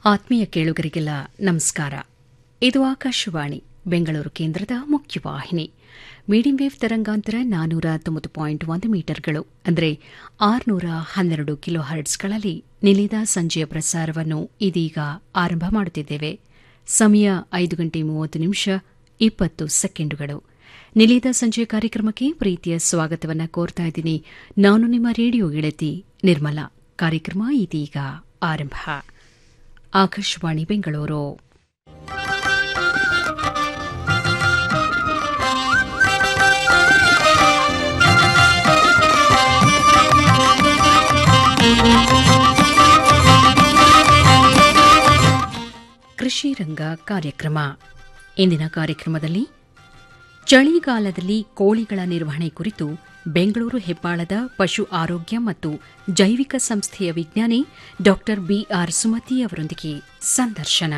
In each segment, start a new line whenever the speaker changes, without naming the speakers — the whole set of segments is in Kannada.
ಆತ್ಮೀಯ ಕೇಳುಗರಿಗೆಲ್ಲ ನಮಸ್ಕಾರ ಇದು ಆಕಾಶವಾಣಿ ಬೆಂಗಳೂರು ಕೇಂದ್ರದ ಮುಖ್ಯವಾಹಿನಿ ಮೀಡಿಯಂ ವೇವ್ ತರಂಗಾಂತರ ನಾನೂರ ತೊಂಬತ್ತು ಪಾಯಿಂಟ್ ಒಂದು ಮೀಟರ್ಗಳು ಅಂದರೆ ಆರುನೂರ ಹನ್ನೆರಡು ಕಿಲೋ ಹರ್ಟ್ಸ್ಗಳಲ್ಲಿ ನಿಲಿದ ಸಂಜೆಯ ಪ್ರಸಾರವನ್ನು ಇದೀಗ ಆರಂಭ ಮಾಡುತ್ತಿದ್ದೇವೆ ಸಮಯ ಐದು ಗಂಟೆ ಮೂವತ್ತು ನಿಮಿಷ ಇಪ್ಪತ್ತು ಸೆಕೆಂಡುಗಳು ನಿಲಿದ ಸಂಜೆಯ ಕಾರ್ಯಕ್ರಮಕ್ಕೆ ಪ್ರೀತಿಯ ಸ್ವಾಗತವನ್ನು ಕೋರ್ತಾ ಇದ್ದೀನಿ ನಾನು ನಿಮ್ಮ ರೇಡಿಯೋ ಗೆಳತಿ ನಿರ್ಮಲಾ ಕಾರ್ಯಕ್ರಮ ಇದೀಗ ಆರಂಭ ಆಕಾಶವಾಣಿ ಬೆಂಗಳೂರು ಕೃಷಿ ರಂಗ ಕಾರ್ಯಕ್ರಮ ಇಂದಿನ ಕಾರ್ಯಕ್ರಮದಲ್ಲಿ ಚಳಿಗಾಲದಲ್ಲಿ ಕೋಳಿಗಳ ನಿರ್ವಹಣೆ ಕುರಿತು ಬೆಂಗಳೂರು ಹೆಬ್ಬಾಳದ ಪಶು ಆರೋಗ್ಯ ಮತ್ತು ಜೈವಿಕ ಸಂಸ್ಥೆಯ ವಿಜ್ಞಾನಿ ಡಾ ಬಿಆರ್ ಸುಮತಿ ಅವರೊಂದಿಗೆ ಸಂದರ್ಶನ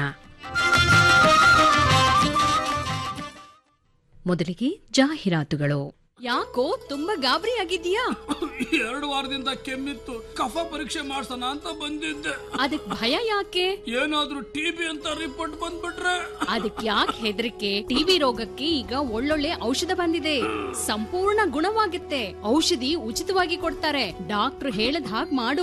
ಮೊದಲಿಗೆ ಜಾಹೀರಾತುಗಳು
ಯಾಕೋ ತುಂಬಾ ಗಾಬರಿ ಆಗಿದ್ಯಾ
ಎರಡು ವಾರದಿಂದ ಕೆಮ್ಮಿತ್ತು ಕಫ ಪರೀಕ್ಷೆ ಮಾಡ್ಸೋಣ ಅಂತ ಬಂದಿದ್ದೆ
ಅದಕ್ ಭಯ ಯಾಕೆ
ಏನಾದ್ರೂ ಟಿಬಿ ಅಂತ ರಿಪೋರ್ಟ್ ಬಂದ್ಬಿಟ್ರೆ
ಅದಕ್ ಯಾಕೆ ಹೆದರಿಕೆ ಟಿವಿ ರೋಗಕ್ಕೆ ಈಗ ಒಳ್ಳೊಳ್ಳೆ ಔಷಧ ಬಂದಿದೆ ಸಂಪೂರ್ಣ ಗುಣವಾಗುತ್ತೆ ಔಷಧಿ ಉಚಿತವಾಗಿ ಕೊಡ್ತಾರೆ ಡಾಕ್ಟ್ರು ಹೇಳದ್ ಹಾಗ್ ಮಾಡು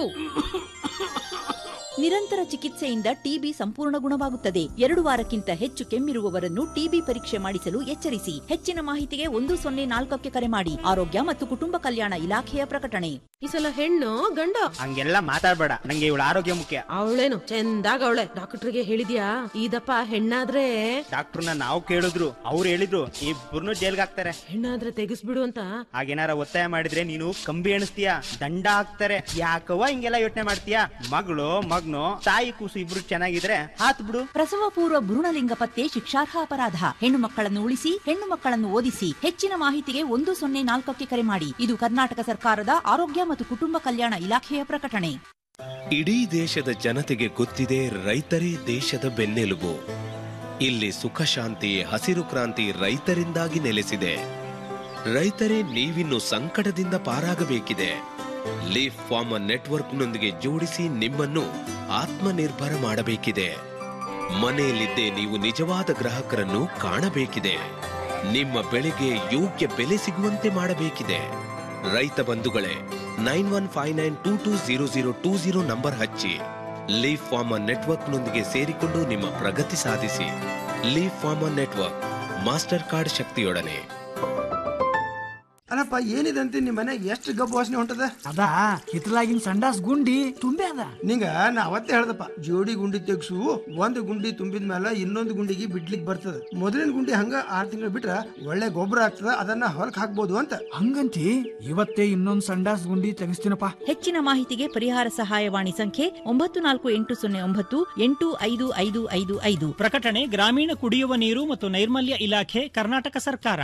ನಿರಂತರ ಚಿಕಿತ್ಸೆಯಿಂದ ಟಿಬಿ ಸಂಪೂರ್ಣ ಗುಣವಾಗುತ್ತದೆ ಎರಡು ವಾರಕ್ಕಿಂತ ಹೆಚ್ಚು ಕೆಮ್ಮಿರುವವರನ್ನು ಟಿಬಿ ಪರೀಕ್ಷೆ ಮಾಡಿಸಲು ಎಚ್ಚರಿಸಿ ಹೆಚ್ಚಿನ ಮಾಹಿತಿಗೆ ಒಂದು ಸೊನ್ನೆ ನಾಲ್ಕಕ್ಕೆ ಕರೆ ಮಾಡಿ ಆರೋಗ್ಯ ಮತ್ತು ಕುಟುಂಬ ಕಲ್ಯಾಣ ಇಲಾಖೆಯ ಪ್ರಕಟಣೆ
ಈ ಸಲ ಹೆಣ್ಣು ಗಂಡ
ಹಂಗೆಲ್ಲ ಮಾತಾಡ್ಬೇಡ ನಂಗೆ ಇವಳ ಆರೋಗ್ಯ ಮುಖ್ಯ
ಅವಳೇನು ಚಂದಾಗ ಅವಳೆ ಡಾಕ್ಟರ್ಗೆ ಹೇಳಿದ್ಯಾ ಇದಪ್ಪ ಹೆಣ್ಣಾದ್ರೆ
ಡಾಕ್ಟರ್ನ ನಾವು ಕೇಳಿದ್ರು ಅವ್ರು ಹೇಳಿದ್ರು ಇಬ್ಬರನ್ನು ಜೈಲ್ಗೆ ಹಾಕ್ತಾರೆ
ಹೆಣ್ಣಾದ್ರೆ ತೆಗಿಸ್ಬಿಡು ಅಂತ
ಹಾಗೇನಾರ ಒತ್ತಾಯ ಮಾಡಿದ್ರೆ ನೀನು ಕಂಬಿ ಎಣಿಸ್ತೀಯ ದಂಡ ಹಾಕ್ತಾರೆ ಯಾಕವ್ವ ಹಿಂಗೆಲ್ಲ ಯೋಚನೆ ಮಾಡ್ತೀಯ ಮಗಳು ಮಗ್ನು ತಾಯಿ ಕೂಸು ಇಬ್ರು ಚೆನ್ನಾಗಿದ್ರೆ ಹಾತ್ ಬಿಡು
ಪ್ರಸವ ಪೂರ್ವ ಭ್ರೂಣಲಿಂಗ ಪತ್ತೆ ಶಿಕ್ಷಾರ್ಹ ಅಪರಾಧ ಹೆಣ್ಣು ಮಕ್ಕಳನ್ನು ಉಳಿಸಿ ಹೆಣ್ಣು ಮಕ್ಕಳನ್ನು ಓದಿಸಿ ಹೆಚ್ಚಿನ ಮಾಹಿತಿಗೆ ಒಂದು ಸೊನ್ನೆ ನಾಲ್ಕಕ್ಕೆ ಕರೆ ಮಾಡಿ ಇದು ಕರ್ನಾಟಕ ಸರ್ಕಾರದ ಆರೋಗ್ಯ ಮತ್ತು ಕುಟುಂಬ ಕಲ್ಯಾಣ ಇಲಾಖೆಯ ಪ್ರಕಟಣೆ
ಇಡೀ ದೇಶದ ಜನತೆಗೆ ಗೊತ್ತಿದೆ ರೈತರೇ ದೇಶದ ಬೆನ್ನೆಲುಬು ಇಲ್ಲಿ ಸುಖ ಶಾಂತಿ ಹಸಿರು ಕ್ರಾಂತಿ ರೈತರಿಂದಾಗಿ ನೆಲೆಸಿದೆ ರೈತರೇ ನೀವಿನ್ನು ಸಂಕಟದಿಂದ ಪಾರಾಗಬೇಕಿದೆ ಲೀಫ್ ಫಾರ್ಮರ್ ನೆಟ್ವರ್ಕ್ನೊಂದಿಗೆ ಜೋಡಿಸಿ ನಿಮ್ಮನ್ನು ಆತ್ಮನಿರ್ಭರ ಮಾಡಬೇಕಿದೆ ಮನೆಯಲ್ಲಿದ್ದೇ ನೀವು ನಿಜವಾದ ಗ್ರಾಹಕರನ್ನು ಕಾಣಬೇಕಿದೆ ನಿಮ್ಮ ಬೆಳೆಗೆ ಯೋಗ್ಯ ಬೆಲೆ ಸಿಗುವಂತೆ ಮಾಡಬೇಕಿದೆ ರೈತ ಬಂಧುಗಳೇ nine one five nine two two zero zero two zero number ಹಚ್ಚಿ ಲೀಫ್ ಫಾರ್ಮರ್ ನೆಟ್ವರ್ಕ್ನೊಂದಿಗೆ ಸೇರಿಕೊಂಡು ನಿಮ್ಮ ಪ್ರಗತಿ ಸಾಧಿಸಿ leaf farmer network master card ಶಕ್ತಿಯೊಡನೆ
ಅಲ್ಲಪ್ಪ ಏನಿದೆ ಅಂತ ನಿಮ್ಮ ಮನೆ ಎಷ್ಟು ಗಬ್ಬು ವಾಸನೆ ಹೊಂಟದ
ಅದ ಹಿತ್ತಲಾಗಿನ ಸಂಡಾಸ್ ಗುಂಡಿ ತುಂಬೆ ಅದ
ನಿಂಗ ನಾ ಅವತ್ತೇ ಹೇಳ್ದಪ್ಪ ಜೋಡಿ ಗುಂಡಿ ತೆಗ್ಸು ಒಂದು ಗುಂಡಿ ತುಂಬಿದ ಮೇಲೆ ಇನ್ನೊಂದು ಗುಂಡಿಗೆ ಬಿಡ್ಲಿಕ್ ಬರ್ತದ ಮೊದಲಿನ ಗುಂಡಿ ಹಂಗ ಆರ್ ತಿಂಗಳು ಬಿಟ್ರ ಒಳ್ಳೆ ಗೊಬ್ಬರ ಆಗ್ತದ ಅದನ್ನ ಹೊಲಕ್ ಹಾಕ್ಬೋದು ಅಂತ
ಹಂಗಂತಿ ಇವತ್ತೇ ಇನ್ನೊಂದ್ ಸಂಡಾಸ್ ಗುಂಡಿ ತೆಗಿಸ್ತೀನಪ್ಪ
ಹೆಚ್ಚಿನ ಮಾಹಿತಿಗೆ ಪರಿಹಾರ ಸಹಾಯವಾಣಿ ಸಂಖ್ಯೆ ಒಂಬತ್ತು ನಾಲ್ಕು ಎಂಟು ಸೊನ್ನೆ ಒಂಬತ್ತು ಎಂಟು ಐದು ಐದು ಐದು ಐದು
ಪ್ರಕಟಣೆ ಗ್ರಾಮೀಣ ಕುಡಿಯುವ ನೀರು ಮತ್ತು ನೈರ್ಮಲ್ಯ ಇಲಾಖೆ ಕರ್ನಾಟಕ ಸರ್ಕಾರ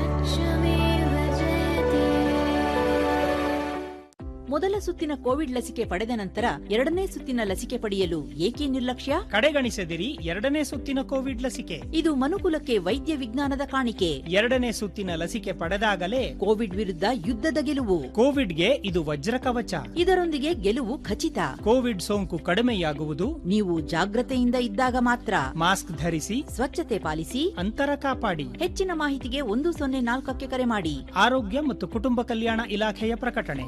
ಮೊದಲ ಸುತ್ತಿನ ಕೋವಿಡ್ ಲಸಿಕೆ ಪಡೆದ ನಂತರ ಎರಡನೇ ಸುತ್ತಿನ ಲಸಿಕೆ ಪಡೆಯಲು ಏಕೆ ನಿರ್ಲಕ್ಷ್ಯ
ಕಡೆಗಣಿಸದಿರಿ ಎರಡನೇ ಸುತ್ತಿನ ಕೋವಿಡ್ ಲಸಿಕೆ
ಇದು ಮನುಕುಲಕ್ಕೆ ವೈದ್ಯ ವಿಜ್ಞಾನದ ಕಾಣಿಕೆ
ಎರಡನೇ ಸುತ್ತಿನ ಲಸಿಕೆ ಪಡೆದಾಗಲೇ
ಕೋವಿಡ್ ವಿರುದ್ಧ ಯುದ್ಧದ ಗೆಲುವು
ಕೋವಿಡ್ಗೆ ಇದು ವಜ್ರ ಕವಚ
ಇದರೊಂದಿಗೆ ಗೆಲುವು ಖಚಿತ
ಕೋವಿಡ್ ಸೋಂಕು ಕಡಿಮೆಯಾಗುವುದು
ನೀವು ಜಾಗ್ರತೆಯಿಂದ ಇದ್ದಾಗ ಮಾತ್ರ
ಮಾಸ್ಕ್ ಧರಿಸಿ
ಸ್ವಚ್ಛತೆ ಪಾಲಿಸಿ
ಅಂತರ ಕಾಪಾಡಿ
ಹೆಚ್ಚಿನ ಮಾಹಿತಿಗೆ ಒಂದು ಸೊನ್ನೆ ನಾಲ್ಕಕ್ಕೆ ಕರೆ ಮಾಡಿ
ಆರೋಗ್ಯ ಮತ್ತು ಕುಟುಂಬ ಕಲ್ಯಾಣ ಇಲಾಖೆಯ ಪ್ರಕಟಣೆ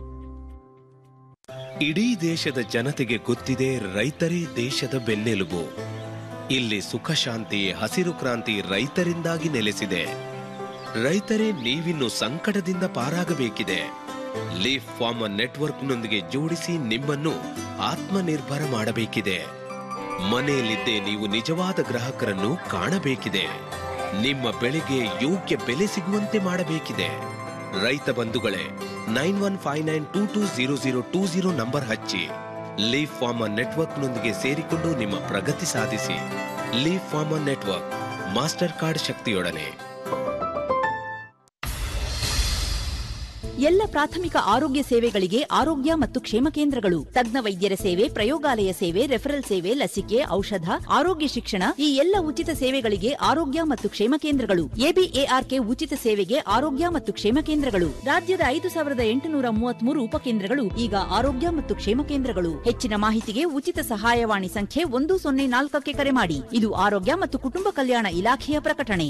ಇಡೀ ದೇಶದ ಜನತೆಗೆ ಗೊತ್ತಿದೆ ರೈತರೇ ದೇಶದ ಬೆನ್ನೆಲುಬು ಇಲ್ಲಿ ಸುಖ ಶಾಂತಿ ಹಸಿರು ಕ್ರಾಂತಿ ರೈತರಿಂದಾಗಿ ನೆಲೆಸಿದೆ ರೈತರೇ ನೀವಿನ್ನು ಸಂಕಟದಿಂದ ಪಾರಾಗಬೇಕಿದೆ ಲೀಫ್ ಫಾರ್ಮರ್ ನೆಟ್ವರ್ಕ್ನೊಂದಿಗೆ ಜೋಡಿಸಿ ನಿಮ್ಮನ್ನು ಆತ್ಮನಿರ್ಭರ ಮಾಡಬೇಕಿದೆ ಮನೆಯಲ್ಲಿದ್ದೇ ನೀವು ನಿಜವಾದ ಗ್ರಾಹಕರನ್ನು ಕಾಣಬೇಕಿದೆ ನಿಮ್ಮ ಬೆಳೆಗೆ ಯೋಗ್ಯ ಬೆಲೆ ಸಿಗುವಂತೆ ಮಾಡಬೇಕಿದೆ ರೈತ ಬಂಧುಗಳೇ nine one five nine two two zero zero two zero number ಹಚ್ಚಿ ಲೀಫ್ ಫಾರ್ಮರ್ ನೆಟ್ವರ್ಕ್ನೊಂದಿಗೆ ಸೇರಿಕೊಂಡು ನಿಮ್ಮ ಪ್ರಗತಿ ಸಾಧಿಸಿ leaf farmer network master card ಶಕ್ತಿಯೊಡನೆ
ಎಲ್ಲ ಪ್ರಾಥಮಿಕ ಆರೋಗ್ಯ ಸೇವೆಗಳಿಗೆ ಆರೋಗ್ಯ ಮತ್ತು ಕ್ಷೇಮ ಕೇಂದ್ರಗಳು ತಜ್ಞ ವೈದ್ಯರ ಸೇವೆ ಪ್ರಯೋಗಾಲಯ ಸೇವೆ ರೆಫರಲ್ ಸೇವೆ ಲಸಿಕೆ ಔಷಧ ಆರೋಗ್ಯ ಶಿಕ್ಷಣ ಈ ಎಲ್ಲ ಉಚಿತ ಸೇವೆಗಳಿಗೆ ಆರೋಗ್ಯ ಮತ್ತು ಕ್ಷೇಮ ಕೇಂದ್ರಗಳು ಎಬಿಎಆರ್ಕೆ ಉಚಿತ ಸೇವೆಗೆ ಆರೋಗ್ಯ ಮತ್ತು ಕ್ಷೇಮ ಕೇಂದ್ರಗಳು ರಾಜ್ಯದ ಐದು ಸಾವಿರದ ಎಂಟುನೂರ ಮೂವತ್ಮೂರು ಉಪಕೇಂದ್ರಗಳು ಈಗ ಆರೋಗ್ಯ ಮತ್ತು ಕ್ಷೇಮ ಕೇಂದ್ರಗಳು ಹೆಚ್ಚಿನ ಮಾಹಿತಿಗೆ ಉಚಿತ ಸಹಾಯವಾಣಿ ಸಂಖ್ಯೆ ಒಂದು ಸೊನ್ನೆ ನಾಲ್ಕಕ್ಕೆ ಕರೆ ಮಾಡಿ ಇದು ಆರೋಗ್ಯ ಮತ್ತು ಕುಟುಂಬ ಕಲ್ಯಾಣ ಇಲಾಖೆಯ ಪ್ರಕಟಣೆ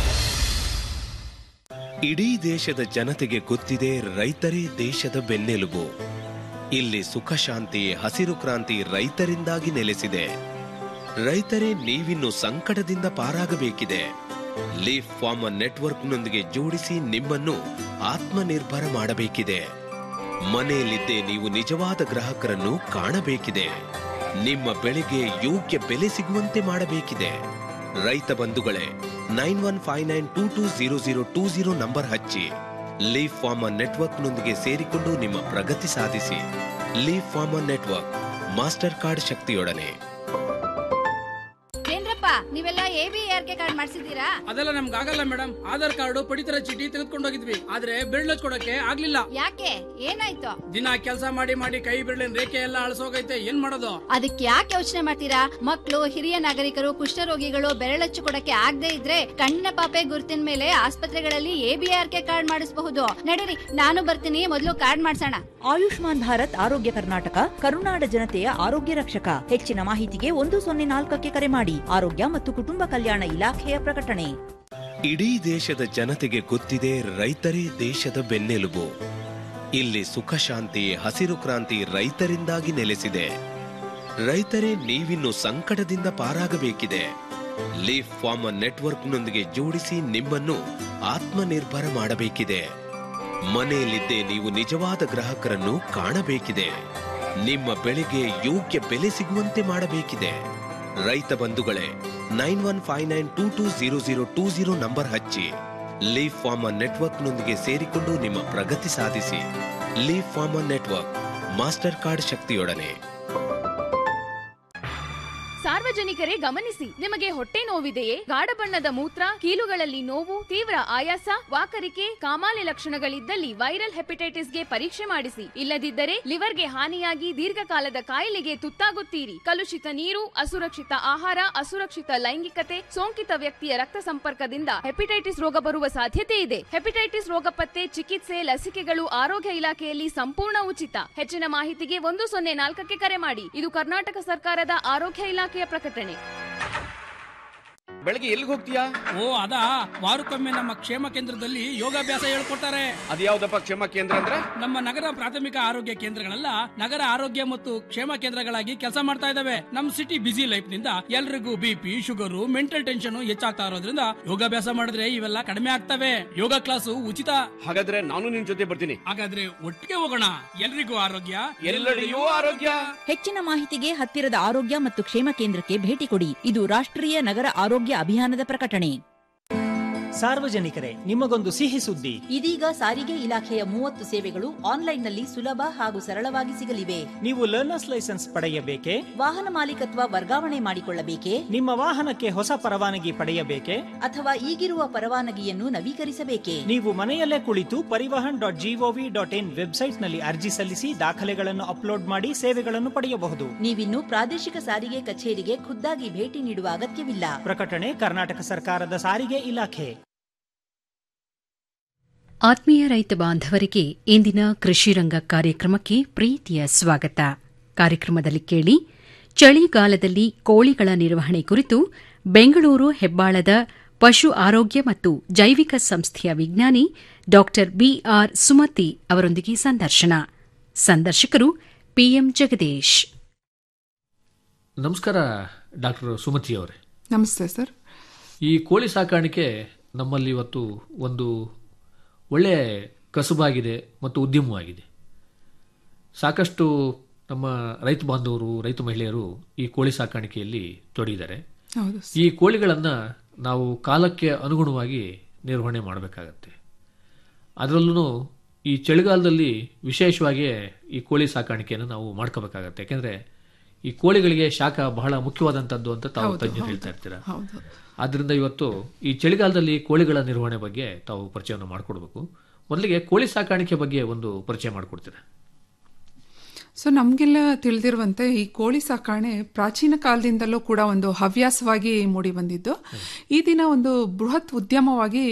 ಇಡೀ ದೇಶದ ಜನತೆಗೆ ಗೊತ್ತಿದೆ ರೈತರೇ ದೇಶದ ಬೆನ್ನೆಲುಬು ಇಲ್ಲಿ ಸುಖ ಶಾಂತಿ ಹಸಿರು ಕ್ರಾಂತಿ ರೈತರಿಂದಾಗಿ ನೆಲೆಸಿದೆ ರೈತರೇ ನೀವಿನ್ನು ಸಂಕಟದಿಂದ ಪಾರಾಗಬೇಕಿದೆ ಲೀಫ್ ಫಾರ್ಮರ್ ನೆಟ್ವರ್ಕ್ನೊಂದಿಗೆ ಜೋಡಿಸಿ ನಿಮ್ಮನ್ನು ಆತ್ಮನಿರ್ಭರ ಮಾಡಬೇಕಿದೆ ಮನೆಯಲ್ಲಿದ್ದೇ ನೀವು ನಿಜವಾದ ಗ್ರಾಹಕರನ್ನು ಕಾಣಬೇಕಿದೆ ನಿಮ್ಮ ಬೆಳೆಗೆ ಯೋಗ್ಯ ಬೆಲೆ ಸಿಗುವಂತೆ ಮಾಡಬೇಕಿದೆ ರೈತ ಬಂಧುಗಳೇ nine one five nine two two zero zero two zero number ಹಚ್ಚಿ ಲೀಫ್ ಫಾರ್ಮರ್ ನೆಟ್ವರ್ಕ್ನೊಂದಿಗೆ ಸೇರಿಕೊಂಡು ನಿಮ್ಮ ಪ್ರಗತಿ ಸಾಧಿಸಿ leaf farmer network master card ಶಕ್ತಿಯೊಡನೆ
ಏನ್ರಪ್ಪ ನೀವೆಲ್ಲ A B R K card ಮಾಡಿಸಿದೀರಾ
ಅದೆಲ್ಲ ನಮ್ಗೆ ಆಗಲ್ಲ ಮೇಡಮ್ ಆಧಾರ್ ಕಾರ್ಡ್ ಪಡಿತರ ಚೀಟಿ ತೆಗೆದುಕೊಂಡು ಹೋಗಿದ್ವಿ ಆದ್ರೆ ಬೆರಳು ಕೊಡಕ್ಕೆ ಆಗ್ಲಿಲ್ಲ
ಯಾಕೆ ಏನಾಯ್ತು
ದಿನ ಕೆಲಸ ಮಾಡಿ ಮಾಡಿ ಕೈ ಬೆರಳಿನ ರೇಖೆ ಎಲ್ಲ ಅಳಸೋಗೈತೆ ಏನ್ ಮಾಡೋದು
ಅದಕ್ಕೆ ಯಾಕೆ ಯೋಚನೆ ಮಾಡ್ತೀರಾ ಮಕ್ಕಳು ಹಿರಿಯ ನಾಗರಿಕರು ಕುಷ್ಠರೋಗಿಗಳು ಬೆರಳಚ್ಚು ಕೊಡಕ್ಕೆ ಆಗದೆ ಇದ್ರೆ ಕಣ್ಣಿನ ಪಾಪೆ ಗುರುತಿನ ಮೇಲೆ ಆಸ್ಪತ್ರೆಗಳಲ್ಲಿ A B R K card ಮಾಡಿಸಬಹುದು ನಡೀರಿ ನಾನು ಬರ್ತೀನಿ ಮೊದಲು ಕಾರ್ಡ್ ಮಾಡ್ಸೋಣ
ಆಯುಷ್ಮಾನ್ ಭಾರತ್ ಆರೋಗ್ಯ ಕರ್ನಾಟಕ ಕರುನಾಡ ಜನತೆಯ ಆರೋಗ್ಯ ರಕ್ಷಕ ಹೆಚ್ಚಿನ ಮಾಹಿತಿಗೆ ಒಂದು ಸೊನ್ನೆ ನಾಲ್ಕಕ್ಕೆ ಕರೆ ಮಾಡಿ ಆರೋಗ್ಯ ಮತ್ತು ಕುಟುಂಬ ಕಲ್ಯಾಣ ಇಲಾಖೆಯ ಪ್ರಕಟಣೆ
ಇಡೀ ದೇಶದ ಜನತೆಗೆ ಗೊತ್ತಿದೆ ರೈತರೇ ದೇಶದ ಬೆನ್ನೆಲುಬು ಇಲ್ಲಿ ಸುಖ ಶಾಂತಿ ಹಸಿರು ಕ್ರಾಂತಿ ರೈತರಿಂದಾಗಿ ನೆಲೆಸಿದೆ ರೈತರೇ ನೀವಿನ್ನು ಸಂಕಟದಿಂದ ಪಾರಾಗಬೇಕಿದೆ ಲೀಫ್ ಫಾರ್ಮರ್ ನೆಟ್ವರ್ಕ್ನೊಂದಿಗೆ ಜೋಡಿಸಿ ನಿಮ್ಮನ್ನು ಆತ್ಮನಿರ್ಭರ ಮಾಡಬೇಕಿದೆ ಮನೆಯಲ್ಲಿದ್ದೇ ನೀವು ನಿಜವಾದ ಗ್ರಾಹಕರನ್ನು ಕಾಣಬೇಕಿದೆ ನಿಮ್ಮ ಬೆಳೆಗೆ ಯೋಗ್ಯ ಬೆಲೆ ಸಿಗುವಂತೆ ಮಾಡಬೇಕಿದೆ ರೈತ ಬಂಧುಗಳೇ nine one five nine two two zero zero two zero number ಹಚ್ಚಿ ಲೀಫ್ ಫಾರ್ಮರ್ ನೆಟ್ವರ್ಕ್ನೊಂದಿಗೆ ಸೇರಿಕೊಂಡು ನಿಮ್ಮ ಪ್ರಗತಿ ಸಾಧಿಸಿ leaf farmer network master card ಶಕ್ತಿಯೊಡನೆ
ಸಾರ್ವಜನಿಕರೇ ಗಮನಿಸಿ ನಿಮಗೆ ಹೊಟ್ಟೆ ನೋವಿದೆಯೇ ಗಾಢ ಬಣ್ಣದ ಮೂತ್ರ ಕೀಲುಗಳಲ್ಲಿ ನೋವು ತೀವ್ರ ಆಯಾಸ ವಾಕರಿಕೆ ಕಾಮಾಲೆ ಲಕ್ಷಣಗಳಿದ್ದಲ್ಲಿ ವೈರಲ್ ಹೆಪಟೈಟಿಸ್ಗೆ ಪರೀಕ್ಷೆ ಮಾಡಿಸಿ ಇಲ್ಲದಿದ್ದರೆ ಲಿವರ್ಗೆ ಹಾನಿಯಾಗಿ ದೀರ್ಘಕಾಲದ ಕಾಯಿಲೆಗೆ ತುತ್ತಾಗುತ್ತೀರಿ ಕಲುಷಿತ ನೀರು ಅಸುರಕ್ಷಿತ ಆಹಾರ ಅಸುರಕ್ಷಿತ ಲೈಂಗಿಕತೆ ಸೋಂಕಿತ ವ್ಯಕ್ತಿಯ ರಕ್ತ ಸಂಪರ್ಕದಿಂದ ಹೆಪಟೈಟಿಸ್ ರೋಗ ಬರುವ ಸಾಧ್ಯತೆ ಇದೆ ಹೆಪಟೈಟಿಸ್ ರೋಗ ಪತ್ತೆ ಚಿಕಿತ್ಸೆ ಲಸಿಕೆಗಳು ಆರೋಗ್ಯ ಇಲಾಖೆಯಲ್ಲಿ ಸಂಪೂರ್ಣ ಉಚಿತ ಹೆಚ್ಚಿನ ಮಾಹಿತಿಗೆ ಒಂದು ಸೊನ್ನೆ ನಾಲ್ಕಕ್ಕೆ ಕರೆ ಮಾಡಿ ಇದು ಕರ್ನಾಟಕ ಸರ್ಕಾರದ ಆರೋಗ್ಯ ಇಲಾಖೆಯ ಪ್ರಕಟಣೆ
ಬೆಳಗ್ಗೆ ಎಲ್ಲಿಗೆ ಹೋಗ್ತೀಯಾ
ಓ ಅದಾ ವಾರಕ್ಕೊಮ್ಮೆ ನಮ್ಮ ಕ್ಷೇಮ ಕೇಂದ್ರದಲ್ಲಿ ಯೋಗಾಭ್ಯಾಸ ಹೇಳ್ಕೊಡ್ತಾರೆ
ಅದ್ಯಾವ್ದಪ್ಪ ಕ್ಷೇಮ ಕೇಂದ್ರ ಅಂದ್ರೆ
ನಮ್ಮ ನಗರ ಪ್ರಾಥಮಿಕ ಆರೋಗ್ಯ ಕೇಂದ್ರಗಳೆಲ್ಲ ನಗರ ಆರೋಗ್ಯ ಮತ್ತು ಕ್ಷೇಮ ಕೇಂದ್ರಗಳಾಗಿ ಕೆಲಸ ಮಾಡ್ತಾ ಇದಾವೆ ನಮ್ ಸಿಟಿ ಬಿಸಿ ಲೈಫ್ ನಿಂದ ಎಲ್ರಿಗೂ ಬಿಪಿ ಶುಗರು ಮೆಂಟಲ್ ಟೆನ್ಷನ್ ಹೆಚ್ಚಾಗ್ತಾ ಇರೋದ್ರಿಂದ ಯೋಗಾಭ್ಯಾಸ ಮಾಡಿದ್ರೆ ಇವೆಲ್ಲ ಕಡಿಮೆ ಆಗ್ತವೆ ಯೋಗ ಕ್ಲಾಸು ಉಚಿತ
ಹಾಗಾದ್ರೆ ನಾನು ನಿನ್ ಜೊತೆ ಬರ್ತೀನಿ
ಹಾಗಾದ್ರೆ ಒಟ್ಟಿಗೆ ಹೋಗೋಣ ಎಲ್ರಿಗೂ ಆರೋಗ್ಯ
ಎಲ್ಲೆಡೆಯೂ ಆರೋಗ್ಯ
ಹೆಚ್ಚಿನ ಮಾಹಿತಿಗೆ ಹತ್ತಿರದ ಆರೋಗ್ಯ ಮತ್ತು ಕ್ಷೇಮ ಕೇಂದ್ರಕ್ಕೆ ಭೇಟಿ ಕೊಡಿ ಇದು ರಾಷ್ಟ್ರೀಯ ನಗರ ಆರೋಗ್ಯ ಅಭಿಯಾನದ ಪ್ರಕಟಣೆ
ಸಾರ್ವಜನಿಕರೇ ನಿಮಗೊಂದು ಸಿಹಿ ಸುದ್ದಿ
ಇದೀಗ ಸಾರಿಗೆ ಇಲಾಖೆಯ ಮೂವತ್ತು ಸೇವೆಗಳು ಆನ್ಲೈನ್ನಲ್ಲಿ ಸುಲಭ ಹಾಗೂ ಸರಳವಾಗಿ ಸಿಗಲಿವೆ
ನೀವು ಲರ್ನರ್ಸ್ ಲೈಸೆನ್ಸ್ ಪಡೆಯಬೇಕೇ
ವಾಹನ ಮಾಲೀಕತ್ವ ವರ್ಗಾವಣೆ ಮಾಡಿಕೊಳ್ಳಬೇಕೇ
ನಿಮ್ಮ ವಾಹನಕ್ಕೆ ಹೊಸ ಪರವಾನಗಿ ಪಡೆಯಬೇಕೇ
ಅಥವಾ ಈಗಿರುವ ಪರವಾನಗಿಯನ್ನು ನವೀಕರಿಸಬೇಕೇ
ನೀವು ಮನೆಯಲ್ಲೇ ಕುಳಿತು Parivahan dot G O V dot in ವೆಬ್ಸೈಟ್ನಲ್ಲಿ ಅರ್ಜಿ ಸಲ್ಲಿಸಿ ದಾಖಲೆಗಳನ್ನು ಅಪ್ಲೋಡ್ ಮಾಡಿ ಸೇವೆಗಳನ್ನು ಪಡೆಯಬಹುದು
ನೀವಿನ್ನು ಪ್ರಾದೇಶಿಕ ಸಾರಿಗೆ ಕಚೇರಿಗೆ ಖುದ್ದಾಗಿ ಭೇಟಿ ನೀಡುವ ಅಗತ್ಯವಿಲ್ಲ
ಪ್ರಕಟಣೆ ಕರ್ನಾಟಕ ಸರ್ಕಾರದ ಸಾರಿಗೆ ಇಲಾಖೆ
ಆತ್ಮೀಯ ರೈತ ಬಾಂಧವರಿಗೆ ಇಂದಿನ ಕೃಷಿ ರಂಗ ಕಾರ್ಯಕ್ರಮಕ್ಕೆ ಪ್ರೀತಿಯ ಸ್ವಾಗತ ಕಾರ್ಯಕ್ರಮದಲ್ಲಿ ಕೇಳಿ ಚಳಿಗಾಲದಲ್ಲಿ ಕೋಳಿಗಳ ನಿರ್ವಹಣೆ ಕುರಿತು ಬೆಂಗಳೂರು ಹೆಬ್ಬಾಳದ ಪಶು ಆರೋಗ್ಯ ಮತ್ತು ಜೈವಿಕ ಸಂಸ್ಥೆಯ ವಿಜ್ಞಾನಿ ಡಾ ಬಿಆರ್ ಸುಮತಿ ಅವರೊಂದಿಗೆ ಸಂದರ್ಶನ ಸಂದರ್ಶಕರು ಪಿಎಂ ಜಗದೀಶ್
ನಮಸ್ಕಾರ ಡಾಕ್ಟರ್ ಸುಮತಿ ಅವರೇ
ನಮಸ್ತೆ ಸರ್
ಈ ಕೋಳಿ ಸಾಕಾಣಿಕೆ ನಮ್ಮಲ್ಲಿ ಇವತ್ತು ಒಂದು ಒಳ್ಳೆಯ ಕಸುಬಾಗಿದೆ ಮತ್ತು ಉದ್ಯಮವಾಗಿದೆ ಸಾಕಷ್ಟು ನಮ್ಮ ರೈತ ಬಾಂಧವರು ರೈತ ಮಹಿಳೆಯರು ಈ ಕೋಳಿ ಸಾಕಾಣಿಕೆಯಲ್ಲಿ ತೊಡಗಿದ್ದಾರೆ
ಹೌದು
ಈ ಕೋಳಿಗಳನ್ನು ನಾವು ಕಾಲಕ್ಕೆ ಅನುಗುಣವಾಗಿ ನಿರ್ವಹಣೆ ಮಾಡಬೇಕಾಗತ್ತೆ ಅದರಲ್ಲೂ ಈ ಚಳಿಗಾಲದಲ್ಲಿ ವಿಶೇಷವಾಗಿ ಈ ಕೋಳಿ ಸಾಕಾಣಿಕೆಯನ್ನು ನಾವು ಮಾಡ್ಕೋಬೇಕಾಗತ್ತೆ ಯಾಕೆಂದರೆ ಈ ಕೋಳಿಗಳಿಗೆ ಶಾಖ ಬಹಳ ಮುಖ್ಯವಾದಂಥದ್ದು ಅಂತ ತಾವು
ಹೌದು,
ತಜ್ಞರು
ಹೌದು.
ಹೇಳ್ತಾ ಇರ್ತೀರಾ
ಹೌದು.
ಆದ್ದರಿಂದ ಇವತ್ತು ಈ ಚಳಿಗಾಲದಲ್ಲಿ ಕೋಳಿಗಳ ನಿರ್ವಹಣೆ ಬಗ್ಗೆ ತಾವು ಪರಿಚಯವನ್ನು ಮಾಡಿಕೊಡ್ಬೇಕು ಮೊದಲಿಗೆ ಕೋಳಿ ಸಾಕಾಣಿಕೆ ಬಗ್ಗೆ ಒಂದು ಪರಿಚಯ ಮಾಡಿಕೊಡ್ತೀರಾ
ಸೊ ನಮಗೆಲ್ಲ ತಿಳಿದಿರುವಂತೆ ಈ ಕೋಳಿ ಸಾಕಾಣೆ ಪ್ರಾಚೀನ ಕಾಲದಿಂದಲೂ ಕೂಡ ಒಂದು ಹವ್ಯಾಸವಾಗಿ ಮೂಡಿ ಬಂದಿದ್ದು ಈ ದಿನ ಒಂದು ಬೃಹತ್ ಉದ್ಯಮವಾಗಿ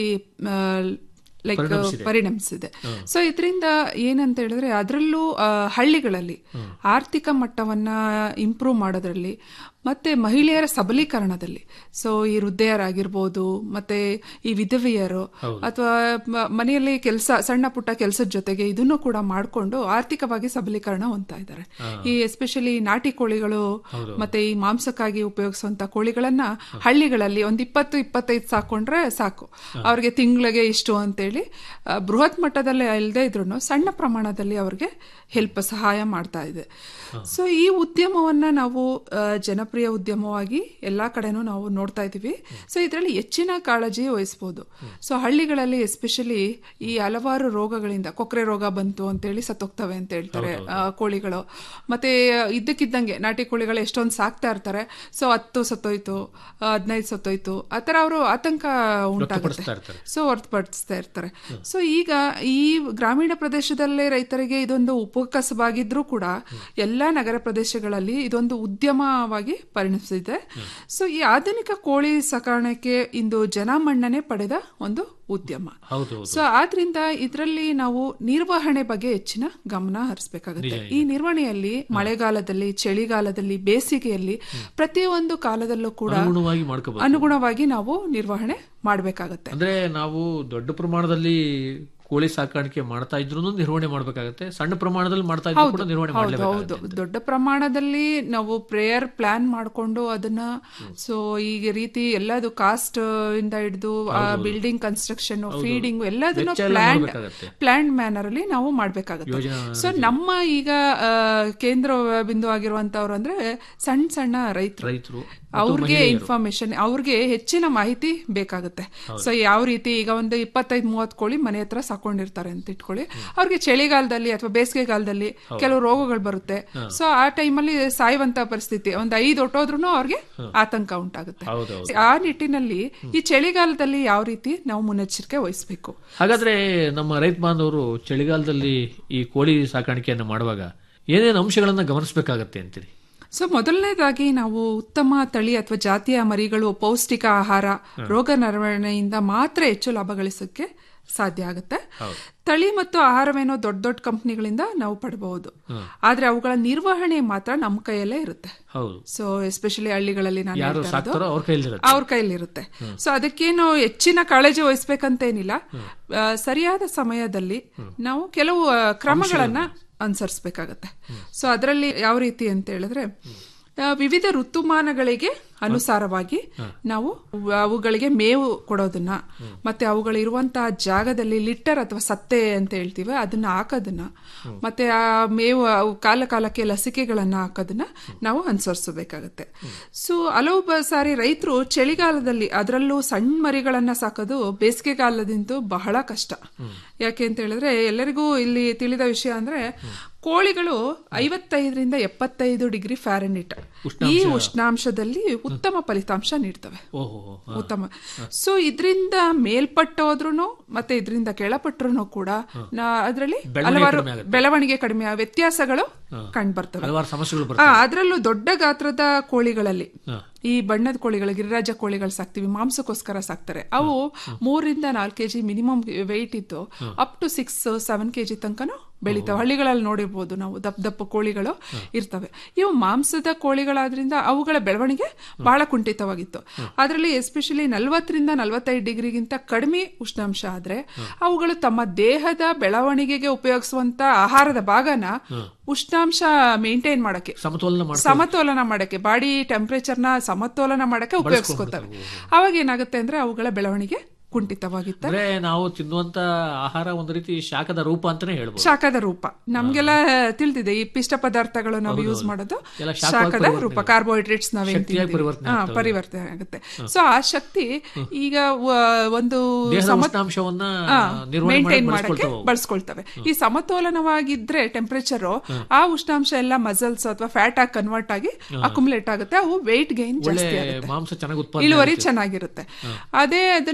ಲೈಕ್
ಪರಿಣಮಿಸಿದೆ.
ಪರಿಣಮಿಸಿದೆ
ಹ್ಮ್.
ಸೊ ಇದರಿಂದ ಏನಂತ ಹೇಳಿದ್ರೆ ಅದರಲ್ಲೂ ಆ, ಹಳ್ಳಿಗಳಲ್ಲಿ ಆರ್ಥಿಕ ಮಟ್ಟವನ್ನ ಇಂಪ್ರೂವ್ ಮಾಡೋದ್ರಲ್ಲಿ ಮತ್ತೆ ಮಹಿಳೆಯರ ಸಬಲೀಕರಣದಲ್ಲಿ ಸೊ ಈ ವೃದ್ಧೆಯರಾಗಿರ್ಬೋದು ಮತ್ತೆ ಈ ವಿಧವೆಯರು
ಹೌದು.
ಅಥವಾ ಮ- ಮನೆಯಲ್ಲಿ ಕೆಲಸ ಸಣ್ಣ ಪುಟ್ಟ ಕೆಲಸದ ಜೊತೆಗೆ ಇದನ್ನು ಕೂಡ ಮಾಡಿಕೊಂಡು ಆರ್ಥಿಕವಾಗಿ ಸಬಲೀಕರಣ ಹೊಂದ್ತಾ ಇದ್ದಾರೆ
ಹಾ.
ಈ ಎಸ್ಪೆಷಲಿ ನಾಟಿ ಕೋಳಿಗಳು
ಹೌದು.
ಮತ್ತೆ ಈ ಮಾಂಸಕ್ಕಾಗಿ ಉಪಯೋಗಿಸುವಂತ ಕೋಳಿಗಳನ್ನ ಹಳ್ಳಿಗಳಲ್ಲಿ ಒಂದ್ ಇಪ್ಪತ್ತು ಇಪ್ಪತ್ತೈದು ಸಾಕೊಂಡ್ರೆ ಸಾಕು ಅವ್ರಿಗೆ ತಿಂಗಳಿಗೆ ಇಷ್ಟು ಅಂತೇಳಿ ಆ, ಬೃಹತ್ ಮಟ್ಟದಲ್ಲಿ ಇಲ್ಲದೆ ಇದ್ರು ಸಣ್ಣ ಪ್ರಮಾಣದಲ್ಲಿ ಅವ್ರಿಗೆ ಹೆಲ್ಪ್ ಸಹಾಯ ಮಾಡ್ತಾ ಇದೆ ಸೊ ಈ ಉದ್ಯಮವನ್ನ ನಾವು ಆ, ಜನಪ್ರಿಯ ಉದ್ಯಮವಾಗಿ ಎಲ್ಲಾ ಕಡೆನೂ ನಾವು ನೋಡ್ತಾ ಇದೀವಿ ಸೊ ಇದರಲ್ಲಿ ಹೆಚ್ಚಿನ ಕಾಳಜಿ ವಹಿಸಬಹುದು ಸೊ ಹಳ್ಳಿಗಳಲ್ಲಿ ಎಸ್ಪೆಷಲಿ ಈ ಹಲವಾರು ರೋಗಗಳಿಂದ ಕೊಕ್ರೆ ರೋಗ ಬಂತು ಅಂತೇಳಿ ಸತ್ತೋಗ್ತವೆ ಅಂತ ಹೇಳ್ತಾರೆ ಆ, ಕೋಳಿಗಳು ಮತ್ತೆ ಇದ್ದಕ್ಕಿದ್ದಂಗೆ ನಾಟಿ ಕೋಳಿಗಳು ಎಷ್ಟೊಂದು ಸಾಕ್ತಾ ಇರ್ತಾರೆ ಸೊ ಹತ್ತು ಸತ್ತೋಯ್ತು ಹದಿನೈದು ಸತ್ತೋಯ್ತು ಆ ಥರ ಅವರು ಆತಂಕ ಉಂಟಾಗುತ್ತೆ
ವ್ಯಕ್ತಪಡಿಸ್ತಾ ಇರ್ತಾರೆ.
ಸೊ ಹೊರತುಪಡಿಸ್ತಾ ಇರ್ತಾರೆ ಸೊ ಈಗ ಈ ಗ್ರಾಮೀಣ ಪ್ರದೇಶದಲ್ಲೇ ರೈತರಿಗೆ ಇದೊಂದು ಉಪಕಸಬಾಗಿದ್ರೂ ಕೂಡ ಎಲ್ಲಾ ನಗರ ಪ್ರದೇಶಗಳಲ್ಲಿ ಇದೊಂದು ಉದ್ಯಮವಾಗಿ ಪರಿಣಮಿಸಿದೆ ಸೊ ಈ ಆಧುನಿಕ ಕೋಳಿ ಸಾಕಾಣಿಕೆ ಇಂದು ಜನಮನ್ನಣೆ ಪಡೆದ ಒಂದು ಉದ್ಯಮ
ಹೌದು
ಸೊ ಆದ್ರಿಂದ ಇದರಲ್ಲಿ ನಾವು ನಿರ್ವಹಣೆ ಬಗ್ಗೆ ಹೆಚ್ಚಿನ ಗಮನ ಹರಿಸಬೇಕಾಗುತ್ತೆ
ನಿಜ,
ಈ ನಿರ್ವಹಣೆಯಲ್ಲಿ ಮಳೆಗಾಲದಲ್ಲಿ ಚಳಿಗಾಲದಲ್ಲಿ ಬೇಸಿಗೆಯಲ್ಲಿ ಪ್ರತಿಯೊಂದು ಕಾಲದಲ್ಲೂ ಕೂಡ
ಅನುಗುಣವಾಗಿ ಮಾಡ್ಕೋಬಹುದು
ಅನುಗುಣವಾಗಿ ನಾವು ನಿರ್ವಹಣೆ ಮಾಡಬೇಕಾಗತ್ತೆ
ಅಂದ್ರೆ ನಾವು ದೊಡ್ಡ ಪ್ರಮಾಣದಲ್ಲಿ ಕೋಳಿ ಸಾಕಾಣಿಕೆ ಮಾಡ್ತಾ ಇದ್ರು ನಿರ್ವಹಣೆ ಮಾಡ್ಬೇಕಾಗತ್ತೆ ಸಣ್ಣ ಪ್ರಮಾಣದಲ್ಲಿ ಮಾಡ್ತಾ ಇದ್ರು ಕೂಡ ನಿರ್ವಹಣೆ
ಹೌದು ಹೌದು
ಮಾಡಲೇಬೇಕಾಗುತ್ತೆ
ದೊಡ್ಡ ಪ್ರಮಾಣದಲ್ಲಿ ನಾವು ಪ್ರೇಯರ್ ಪ್ಲಾನ್ ಮಾಡ್ಕೊಂಡು ಅದನ್ನ ಸೊ ಈ ರೀತಿ ಎಲ್ಲದು ಕಾಸ್ಟ್ ಇಂದ ಹಿಡಿದು ಬಿಲ್ಡಿಂಗ್ ಕನ್ಸ್ಟ್ರಕ್ಷನ್
ಹೌದು.
ಫೀಡಿಂಗ್ ಎಲ್ಲದನ್ನು
ವೆಚ್ಚ ಎಲ್ಲ
ಪ್ಲಾನ್
ಮಾಡ್ಬೇಕಾಗತ್ತೆ.
ಪ್ಲಾನ್ ಮ್ಯಾನರ್ ಅಲ್ಲಿ ನಾವು ಮಾಡ್ಬೇಕಾಗತ್ತೆ
ಯೋಜನಾ
ಸೊ ನಮ್ಮ ಈಗ ಆ, ಕೇಂದ್ರ ಬಿಂದು ಆಗಿರುವಂತವ್ರು ಅಂದ್ರೆ ಸಣ್ಣ ಸಣ್ಣ ರೈತರು
ರೈತರು
ಅವ್ರಿಗೆ ಇನ್ಫಾರ್ಮೇಶನ್ ಅವ್ರಿಗೆ ಹೆಚ್ಚಿನ ಮಾಹಿತಿ ಬೇಕಾಗುತ್ತೆ ಸೊ ಯಾವ ರೀತಿ ಈಗ ಒಂದು ಇಪ್ಪತ್ತೈದು ಮೂವತ್ತು ಕೋಳಿ ಮನೆ ಹತ್ರ ಸಾಕೊಂಡಿರ್ತಾರೆ ಅಂತ ಇಟ್ಕೊಳ್ಳಿ ಅವ್ರಿಗೆ ಚಳಿಗಾಲದಲ್ಲಿ ಅಥವಾ ಬೇಸಿಗೆಗಾಲದಲ್ಲಿ ಕೆಲವು ರೋಗಗಳು ಬರುತ್ತೆ ಸೊ ಆ ಟೈಮಲ್ಲಿ ಸಾಯುವಂತ ಪರಿಸ್ಥಿತಿ ಒಂದು ಐದು ಹೊಟ್ಟೋದ್ರೂ ಅವ್ರಿಗೆ ಆತಂಕ ಉಂಟಾಗುತ್ತೆ
ಹೌದೌದು
ಆ ನಿಟ್ಟಿನಲ್ಲಿ ಈ ಚಳಿಗಾಲದಲ್ಲಿ ಯಾವ ರೀತಿ ನಾವು ಮುನ್ನೆಚ್ಚರಿಕೆ ವಹಿಸಬೇಕು
ಹಾಗಾದ್ರೆ ನಮ್ಮ ರೈತ ಬಾಂಧವರು ಚಳಿಗಾಲದಲ್ಲಿ ಈ ಕೋಳಿ ಸಾಕಾಣಿಕೆಯನ್ನು ಮಾಡುವಾಗ ಏನೇನು ಅಂಶಗಳನ್ನ ಗಮನಿಸಬೇಕಾಗತ್ತೆ ಅಂತೀರಿ
ಸೊ ಮೊದಲನೇದಾಗಿ ನಾವು ಉತ್ತಮ ತಳಿ ಅಥವಾ ಜಾತಿಯ ಮರಿಗಳು ಪೌಷ್ಟಿಕ ಆಹಾರ ರೋಗ ನಿರ್ವಹಣೆಯಿಂದ ಮಾತ್ರ ಹೆಚ್ಚು ಲಾಭ ಗಳಿಸೋಕೆ ಸಾಧ್ಯ ಆಗುತ್ತೆ ತಳಿ ಮತ್ತು ಆಹಾರವೇನೋ ದೊಡ್ಡ ದೊಡ್ಡ ಕಂಪ್ನಿಗಳಿಂದ ನಾವು ಪಡಬಹುದು ಆದ್ರೆ ಅವುಗಳ ನಿರ್ವಹಣೆ ಮಾತ್ರ ನಮ್ಮ ಕೈಯಲ್ಲೇ ಇರುತ್ತೆ
ಹೌದು
ಸೊ ಎಸ್ಪೆಷಲಿ ಹಳ್ಳಿಗಳಲ್ಲಿ ನಾನು
ಯಾರು
ಹೇಳ್ತಾ ಇರೋದು,
ಸಾಕ್ತಾರೋ ಅವ್ರ ಕೈಲಿರುತ್ತೆ
ಅವ್ರ ಕೈಲಿರುತ್ತೆ ಸೊ ಅದಕ್ಕೇನು ಹೆಚ್ಚಿನ ಕಾಳಜಿ ವಹಿಸ್ಬೇಕಂತೇನಿಲ್ಲ ಆ, ಸರಿಯಾದ ಸಮಯದಲ್ಲಿ ನಾವು ಕೆಲವು ಆ, ಕ್ರಮಗಳನ್ನ ಅನುಸರಿಸಬೇಕಾಗತ್ತೆ ಸೊ ಅದರಲ್ಲಿ ಯಾವ ರೀತಿ ಅಂತ ಹೇಳಿದ್ರೆ ಆ, ವಿವಿಧ ಋತುಮಾನಗಳಿಗೆ ಅನುಸಾರವಾಗಿ ನಾವು ಅವುಗಳಿಗೆ ಮೇವು ಕೊಡೋದನ್ನ ಮತ್ತೆ ಅವುಗಳು ಇರುವಂತಹ ಜಾಗದಲ್ಲಿ ಲಿಟ್ಟರ್ ಅಥವಾ ಸತ್ತೆ ಅಂತ ಹೇಳ್ತೀವಿ ಅದನ್ನ ಹಾಕೋದನ್ನ ಮತ್ತೆ ಆ ಮೇವು ಅವು ಕಾಲ ಕಾಲಕ್ಕೆ ಲಸಿಕೆಗಳನ್ನ ಹಾಕೋದನ್ನ ನಾವು ಅನುಸರಿಸಬೇಕಾಗತ್ತೆ ಸೊ ಹಲವು ಬ- ಸಾರಿ ರೈತರು ಚಳಿಗಾಲದಲ್ಲಿ ಅದರಲ್ಲೂ ಸಣ್ಣ ಮರಿಗಳನ್ನ ಸಾಕೋದು ಬೇಸಿಗೆಗಾಲದಿಂತೂ ಬಹಳ ಕಷ್ಟ ಯಾಕೆ ಅಂತ ಹೇಳಿದ್ರೆ ಎಲ್ಲರಿಗೂ ಇಲ್ಲಿ ತಿಳಿದ ವಿಷಯ ಅಂದ್ರೆ ಕೋಳಿಗಳು ಐವತ್ತೈದರಿಂದ ಎಪ್ಪತ್ತೈದು ಡಿಗ್ರಿ ಫ್ಯಾರನಿಟ್ ಈ ಉಷ್ಣಾಂಶದಲ್ಲಿ ಉತ್ತಮ ಫಲಿತಾಂಶ ನೀಡ್ತವೆ
ಓಹೋ
ಉತ್ತಮ ಸೊ ಇದರಿಂದ ಮೇಲ್ಪಟ್ಟೋದ್ರೂ ಮತ್ತೆ ಇದರಿಂದ ಕೆಳಪಟ್ಟರು ಕೂಡ ಅದರಲ್ಲಿ
ಬೆಳವಣಿಗೆ
ಹಲವಾರು
ಕಡಿಮೆ ಆಗುತ್ತೆ.
ಬೆಳವಣಿಗೆ ಕಡಿಮೆ ಆ ವ್ಯತ್ಯಾಸಗಳು ಕಂಡುಬರ್ತವೆ
ಹಲವಾರು ಸಮಸ್ಯೆಗಳು
ಆ,
ಬರ್ತವೆ
ಅದರಲ್ಲೂ ದೊಡ್ಡ ಗಾತ್ರದ ಕೋಳಿಗಳಲ್ಲಿ
ಹಾ.
ಈ ಬಣ್ಣದ ಕೋಳಿಗಳು ಗಿರಿರಾಜ ಕೋಳಿಗಳು ಸಾಕ್ತಿವಿ ಮಾಂಸಕ್ಕೋಸ್ಕರ ಸಾಕ್ತಾರೆ ಅವು ಮೂರಿಂದ ನಾಲ್ಕು ಕೆಜಿ ಮಿನಿಮಮ್ ವೆಯ್ಟ್ ಇತ್ತು up to six seven KG ತನಕನೂ ಬೆಳಿತಾವೆ ಹಳ್ಳಿಗಳಲ್ಲಿ ನೋಡಿರ್ಬೋದು ನಾವು ದಪ್ಪ ದಪ್ಪ ಕೋಳಿಗಳು ಇರ್ತವೆ ಇವು ಮಾಂಸದ ಕೋಳಿಗಳಾದ್ರಿಂದ ಅವುಗಳ ಬೆಳವಣಿಗೆ ಬಹಳ ಕುಂಠಿತವಾಗಿತ್ತು ಅದರಲ್ಲಿ ಎಸ್ಪೆಷಲಿ ನಲವತ್ತರಿಂದ ನಲವತ್ತೈದು ಡಿಗ್ರಿಗಿಂತ ಕಡಿಮೆ ಉಷ್ಣಾಂಶ ಆದ್ರೆ ಅವುಗಳು ತಮ್ಮ ದೇಹದ ಬೆಳವಣಿಗೆಗೆ ಉಪಯೋಗಿಸುವಂತ ಆಹಾರದ ಭಾಗನ ಉಷ್ಣಾಂಶ ಮೇಂಟೈನ್ ಮಾಡಕ್ಕೆ
ಸಮತೋಲನ ಮಾಡ್ತಾ
ಸಮತೋಲನ ಮಾಡಕ್ಕೆ ಬಾಡಿ ಟೆಂಪರೇಚರ್ನ ಸಮತೋಲನ ಮಾಡಕ್ಕೆ ಉಪಯೋಗಿಸ್ಕೋತವೆ ಅವಾಗ ಏನಾಗುತ್ತೆ ಅಂದ್ರೆ ಅವುಗಳ ಬೆಳವಣಿಗೆ ಕುಂಠಿತವಾಗಿತ್ತು
ಅಂದ್ರೆ ನಾವು ತಿನ್ನುವಂತ ಆಹಾರ ಒಂದು ರೀತಿ ಶಾಖದ ರೂಪ ಅಂತಾನೆ ಹೇಳ್ಬೋದು
ಶಾಖದ ರೂಪ ನಮ್ಗೆಲ್ಲ ತಿಳಿದಿದೆ ಈ ಪಿಷ್ಟ ಪದಾರ್ಥಗಳು ನಾವು
ಹೌದು,
ಯೂಸ್
ಹೌದು.
ಮಾಡೋದು
ಎಲ್ಲ ಶಾಖವಾಗಿ
ಶಾಖದ
ಪರಿವರ್ತನೆ
ರೂಪ
ಆಗುತ್ತೆ.
ಕಾರ್ಬೋಹೈಡ್ರೇಟ್ಸ್ ನಾವೇನ್
ಶಕ್ತಿಯಾಗಿ
ತಿಂತೀವಿ
ಪರಿವರ್ತನೆ
ಹಾ,
ಆಗ್ತವೆ.
ಪರಿವರ್ತನೆ ಆಗುತ್ತೆ ಸೊ ಆ ಶಕ್ತಿ ಈಗ ವ- ಒಂದು
ದೇಹದ
ಸಮ-
ಉಷ್ಣಾಂಶವನ್ನ
ಹಾ,
ನಿರ್ವಹಣೆ
maintain
ಮಾಡಕ್ಕೆ
ಮಾಡಕ್ಕೆ
ಬಳಸ್ಕೊಳ್ತವೆ ಅವು.
ಬಳಸ್ಕೊಳ್ತವೆ ಈ ಸಮತೋಲನವಾಗಿದ್ರೆ ಟೆಂಪರೇಚರ್ ಆ ಉಷ್ಣಾಂಶ ಎಲ್ಲ ಮಸಲ್ಸ್ ಅಥವಾ ಫ್ಯಾಟ್ ಆಗಿ ಕನ್ವರ್ಟ್ ಆಗಿ ಅಕ್ಯುಮುಲೇಟ್ ಆಗುತ್ತೆ ಅವು ವೆಯ್ಟ್ ಗೈನ್
ಒಳ್ಳೆ
ಜಾಸ್ತಿ ಆಗುತ್ತೆ
ಮಾಂಸ ಚೆನ್ನಾಗಿ ಉತ್ಪಾದನೆ
ಇಳುವರಿ
ಆಗುತ್ತೆ.
ಚೆನ್ನಾಗಿರುತ್ತೆ ಅದೇ ಅದನ್ನ ನಾವು